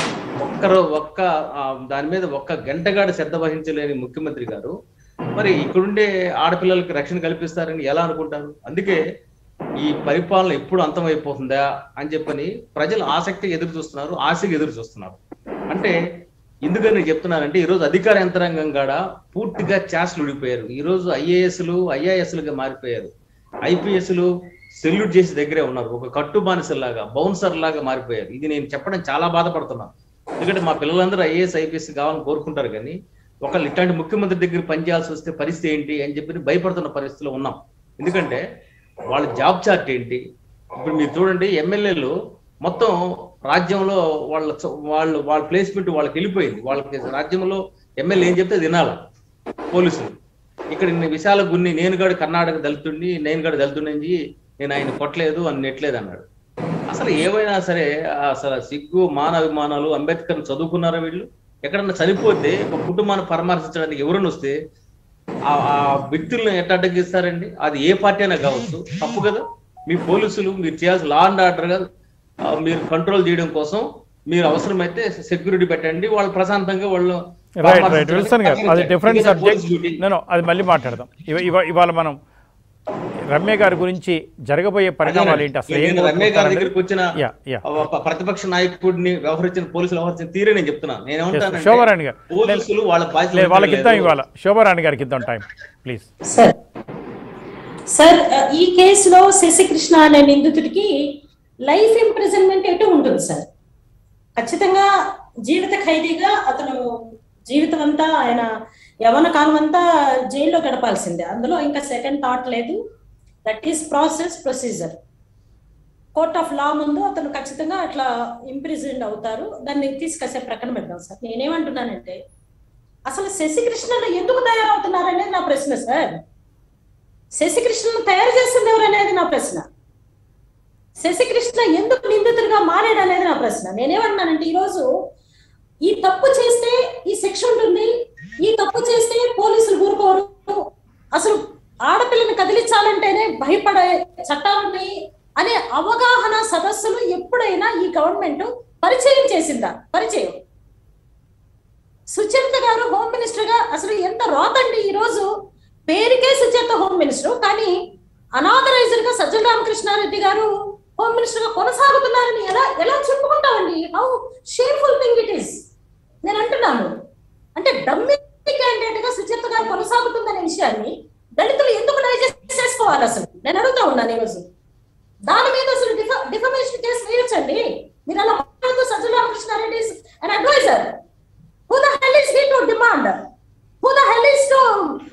ఒక్కరు ఒక్క ఆ, దాని మీద ఒక్క గంటగాడ శ్రద్ధ వహించలేని ముఖ్యమంత్రి గారు మరి ఇక్కడుండే ఆడపిల్లలకి రక్షణ కల్పిస్తారని ఎలా అనుకుంటారు అందుకే ఈ పరిపాలన ఎప్పుడు అంతమైపోతుందా అని చెప్పని ప్రజలు ఆసక్తిగా ఎదురు చూస్తున్నారు ఆశగా ఎదురు చూస్తున్నారు అంటే ఎందుకని నేను చెప్తున్నానంటే ఈరోజు అధికార యంత్రాంగం కాడ పూర్తిగా చాస్లు ఉడిపోయారు ఈరోజు ఐఏఎస్లు ఐఆర్ఎస్లుగా మారిపోయారు ఐపీఎస్లు సెల్యూట్ చేసి దగ్గరే ఉన్నారు ఒక కట్టు బానిసల్లాగా బౌన్సర్ లాగా మారిపోయారు ఇది నేను చెప్పడం చాలా బాధపడుతున్నాను ఎందుకంటే మా పిల్లలందరూ ఐఏఎస్ ఐపీఎస్ కావాలని కోరుకుంటారు కానీ ఒకళ్ళు ఇట్లాంటి ముఖ్యమంత్రి దగ్గర పనిచేయాల్సి వస్తే పరిస్థితి ఏంటి అని చెప్పి భయపడుతున్న పరిస్థితిలో ఉన్నాం ఎందుకంటే వాళ్ళ జాబ్ చార్ట్ ఏంటి ఇప్పుడు మీరు చూడండి ఎమ్మెల్యేలు మొత్తం రాజ్యంలో వాళ్ళ చ- వాళ్ళు వాళ్ళ ప్లేస్మెంట్ వాళ్ళకి వెళ్ళిపోయింది వాళ్ళకి రాజ్యంలో ఎమ్మెల్యే ఏం చెప్తే అది వినాల పోలీసులు ఇక్కడ ఇన్ని విశాల గున్ని నేను కూడా కర్ణాటక దళితుడిని నేను కూడా దళితుడిని నేను ఆయన కొట్టలేదు అని నెట్లేదు అన్నాడు అసలు ఏమైనా సరే అసలు సిగ్గు మానవిమానాలు అంబేద్కర్ చదువుకున్నారా వీళ్ళు ఎక్కడన్నా చనిపోతే ఒక కుటుంబాన్ని పరామర్శించడానికి ఎవరైనా వస్తే ఆ ఆ వ్యక్తులను ఎట్లా అడ్డగిస్తారండి అది ఏ పార్టీ అయినా కావచ్చు తప్పు కదా మీ పోలీసులు మీరు చేయాల్సిన లా అండ్ ఆర్డర్ గా ఆ, మీరు కంట్రోల్ చేయడం కోసం మీరు అవసరమైతే సెక్యూరిటీ పెట్టండి వాళ్ళు ప్రశాంతంగా వాళ్ళు రైట్ రైట్ విల్సన్ గారు అది డిఫరెంట్ ఇది పోలీస్ సబ్జెక్ట్ డ్యూటీ. నేను అది మళ్ళీ మాట్లాడదాం ఇవ ఇవ ఇవాళ మనం రమ్య గారి గురించి జరగబోయే పరిణామాలు ఏంటి అసలు ఏం నేను రమ్య గారి దగ్గరికి వచ్చిన యా యా ఒక ప్రతిపక్ష నాయకుడిని వ్యవహరించిన పోలీసులు వ్యవహరించిన తీరే నేను చెప్తున్నాను నేను ఏమంటానంటే శోభారాణి గారు పోలీసులు వాళ్ళ బాధ్యత లేదు వాళ్ళకి ఇద్దాం లేదు. ఇవాళ శోభారాణి గారికి ఇద్దాం టైం ప్లీజ్ సార్ సార్ ఈ కేసులో శశికృష్ణ అనే నిందితుడికి లైఫ్ ఇంప్రిజన్మెంట్ ఎటు ఉంటుంది సార్ ఖచ్చితంగా జీవిత ఖైదీగా అతను జీవితం అంతా ఆయన యవన కాలం అంతా జైల్లో గడపాల్సిందే అందులో ఇంకా సెకండ్ థాట్ లేదు that is process procedure court of law ముందు అతను ఖచ్చితంగా అట్లా ఇంప్రిజెంట్ అవుతారు దాన్ని తీసుకొచ్చే ప్రక్కన పెడదాం సార్ నేనేమంటున్నానంటే అసలు శశికృష్ణను ఎందుకు తయారవుతున్నారు అనేది నా ప్రశ్న సార్ శశికృష్ణను తయారు చేసింది ఎవరు అనేది నా ప్రశ్న శశికృష్ణ ఎందుకు నిందితుడిగా మారాడు అనేది నా ప్రశ్న నేనేమంటున్నానంటే ఈరోజు ఈ తప్పు చేస్తే ఈ శిక్ష ఉంటుంది ఈ తప్పు చేస్తే పోలీసులు ఊరుకోరు అసలు ఆడపిల్లని కదిలించాలంటేనే భయపడే చట్టాలు ఉన్నాయి అనే అవగాహన సదస్సులు ఎప్పుడైనా ఈ గవర్నమెంట్ పరిచయం చేసిందా పరిచయం సుచరిత గారు హోమ్ మినిస్టర్ గా అసలు ఎంత రాతండి ఈ రోజు పేరుకే సుచరిత హోమ్ మినిస్టర్ కానీ అనాథరైజ్డ్ గా సజ్జల రామకృష్ణారెడ్డి గారు హోమ్ మినిస్టర్ గా కొనసాగుతున్నారని ఎలా ఎలా చెప్పుకుంటామండి how shameful thing it is నేను అంటున్నాను అంటే డమ్మి క్యాండిడేట్ గా సుచరిత గారు కొనసాగుతుందనే విషయాన్ని దళితులు ఎందుకు డైజెస్ట్ చేసుకోవాలి అసలు నేను అడుగుతా ఉన్నాను ఈరోజు దాని మీద అసలు డిఫ డిఫమేషన్ కేసు వేయొచ్చండి మీరు అలా మాట్లాడుతూ Sajjala Ramakrishna Reddy and adviser who the hell is he to demand who the hell is to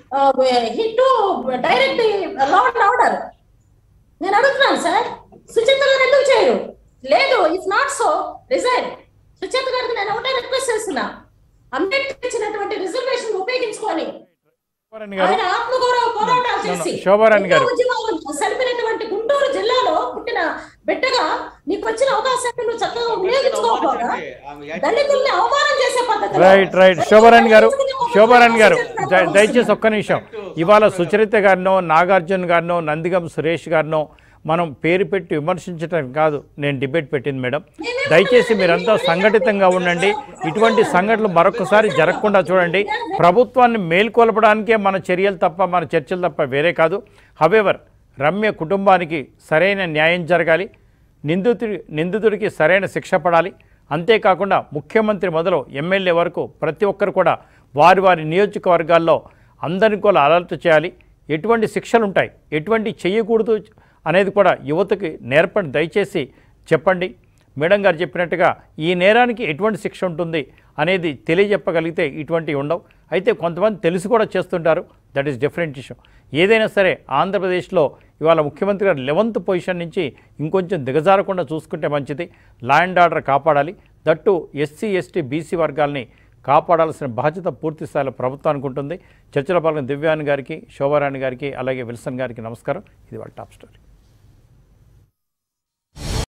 he to direct law and order నేను అడుగుతున్నాను సార్ సుచిత గారు ఎందుకు చేయరు లేదు it's not so resign Suchita గారికి నేను ఒకటే రిక్వెస్ట్ చేస్తున్నా అంబేద్కర్ ఇచ్చినటువంటి రిజర్వేషన్ ఉపయోగించుకొని శోభారాణి గారు ఆయన ఆత్మగౌరవ పోరాటాలు No, no, చేసి శోభారాణి గారు. ఎన్నో ఉద్యమాలు సరిపినటువంటి గుంటూరు జిల్లాలో పుట్టిన బిడ్డగా నీకు వచ్చిన అవకాశాన్ని నువ్వు చక్కగా వినియోగించుకోకపోగా దళితుల్ని అవమానం చేసే పద్ధతి రైట్ రైట్ శోభారాణి గారు శోభారాణి గారు దయ- దయచేసి ఒక్క నిమిషం ఇవాళ సుచరిత గారినో నాగార్జున గారినో నందిగం సురేష్ గారినో మనం పేరు పెట్టి విమర్శించడం కాదు నేను డిబేట్ పెట్టింది మేడం దయచేసి మీరంతా సంఘటితంగా ఉండండి ఇటువంటి సంఘటనలు మరొకసారి జరగకుండా చూడండి ప్రభుత్వాన్ని మేల్కొల్పడానికే మన చర్యలు తప్ప మన చర్చలు తప్ప వేరే కాదు హవెవర్ రమ్య కుటుంబానికి సరైన న్యాయం జరగాలి నిందితుడి నిందితుడికి సరైన శిక్ష పడాలి అంతేకాకుండా ముఖ్యమంత్రి మొదలు ఎమ్మెల్యే వరకు ప్రతి ఒక్కరు కూడా వారి వారి నియోజకవర్గాల్లో అందరిని కూడా అలర్ట్ చేయాలి ఎటువంటి శిక్షలు ఉంటాయి ఎటువంటి చేయకూడదు అనేది కూడా యువతకి నేర్పండి దయచేసి చెప్పండి మేడం గారు చెప్పినట్టుగా ఈ నేరానికి ఎటువంటి శిక్ష ఉంటుంది అనేది తెలియజెప్పగలిగితే ఇటువంటివి ఉండవు అయితే కొంతమంది తెలిసి కూడా చేస్తుంటారు దట్ ఈస్ డిఫరెంట్ ఇష్యూ ఏదైనా సరే ఆంధ్రప్రదేశ్లో ఇవాళ ముఖ్యమంత్రి గారు లెవెంత్ పొజిషన్ నుంచి ఇంకొంచెం దిగజారకుండా చూసుకుంటే మంచిది లా అండ్ ఆర్డర్ కాపాడాలి దట్టు ఎస్సీ ఎస్టీ బీసీ వర్గాల్ని కాపాడాల్సిన బాధ్యత పూర్తి స్థాయిలో ప్రభుత్వానికి ఉంటుంది చర్చల పాల్గొన్న దివ్యాని గారికి శోభారాణి గారికి అలాగే విల్సన్ గారికి నమస్కారం ఇది వాళ్ళ టాప్ స్టోరీ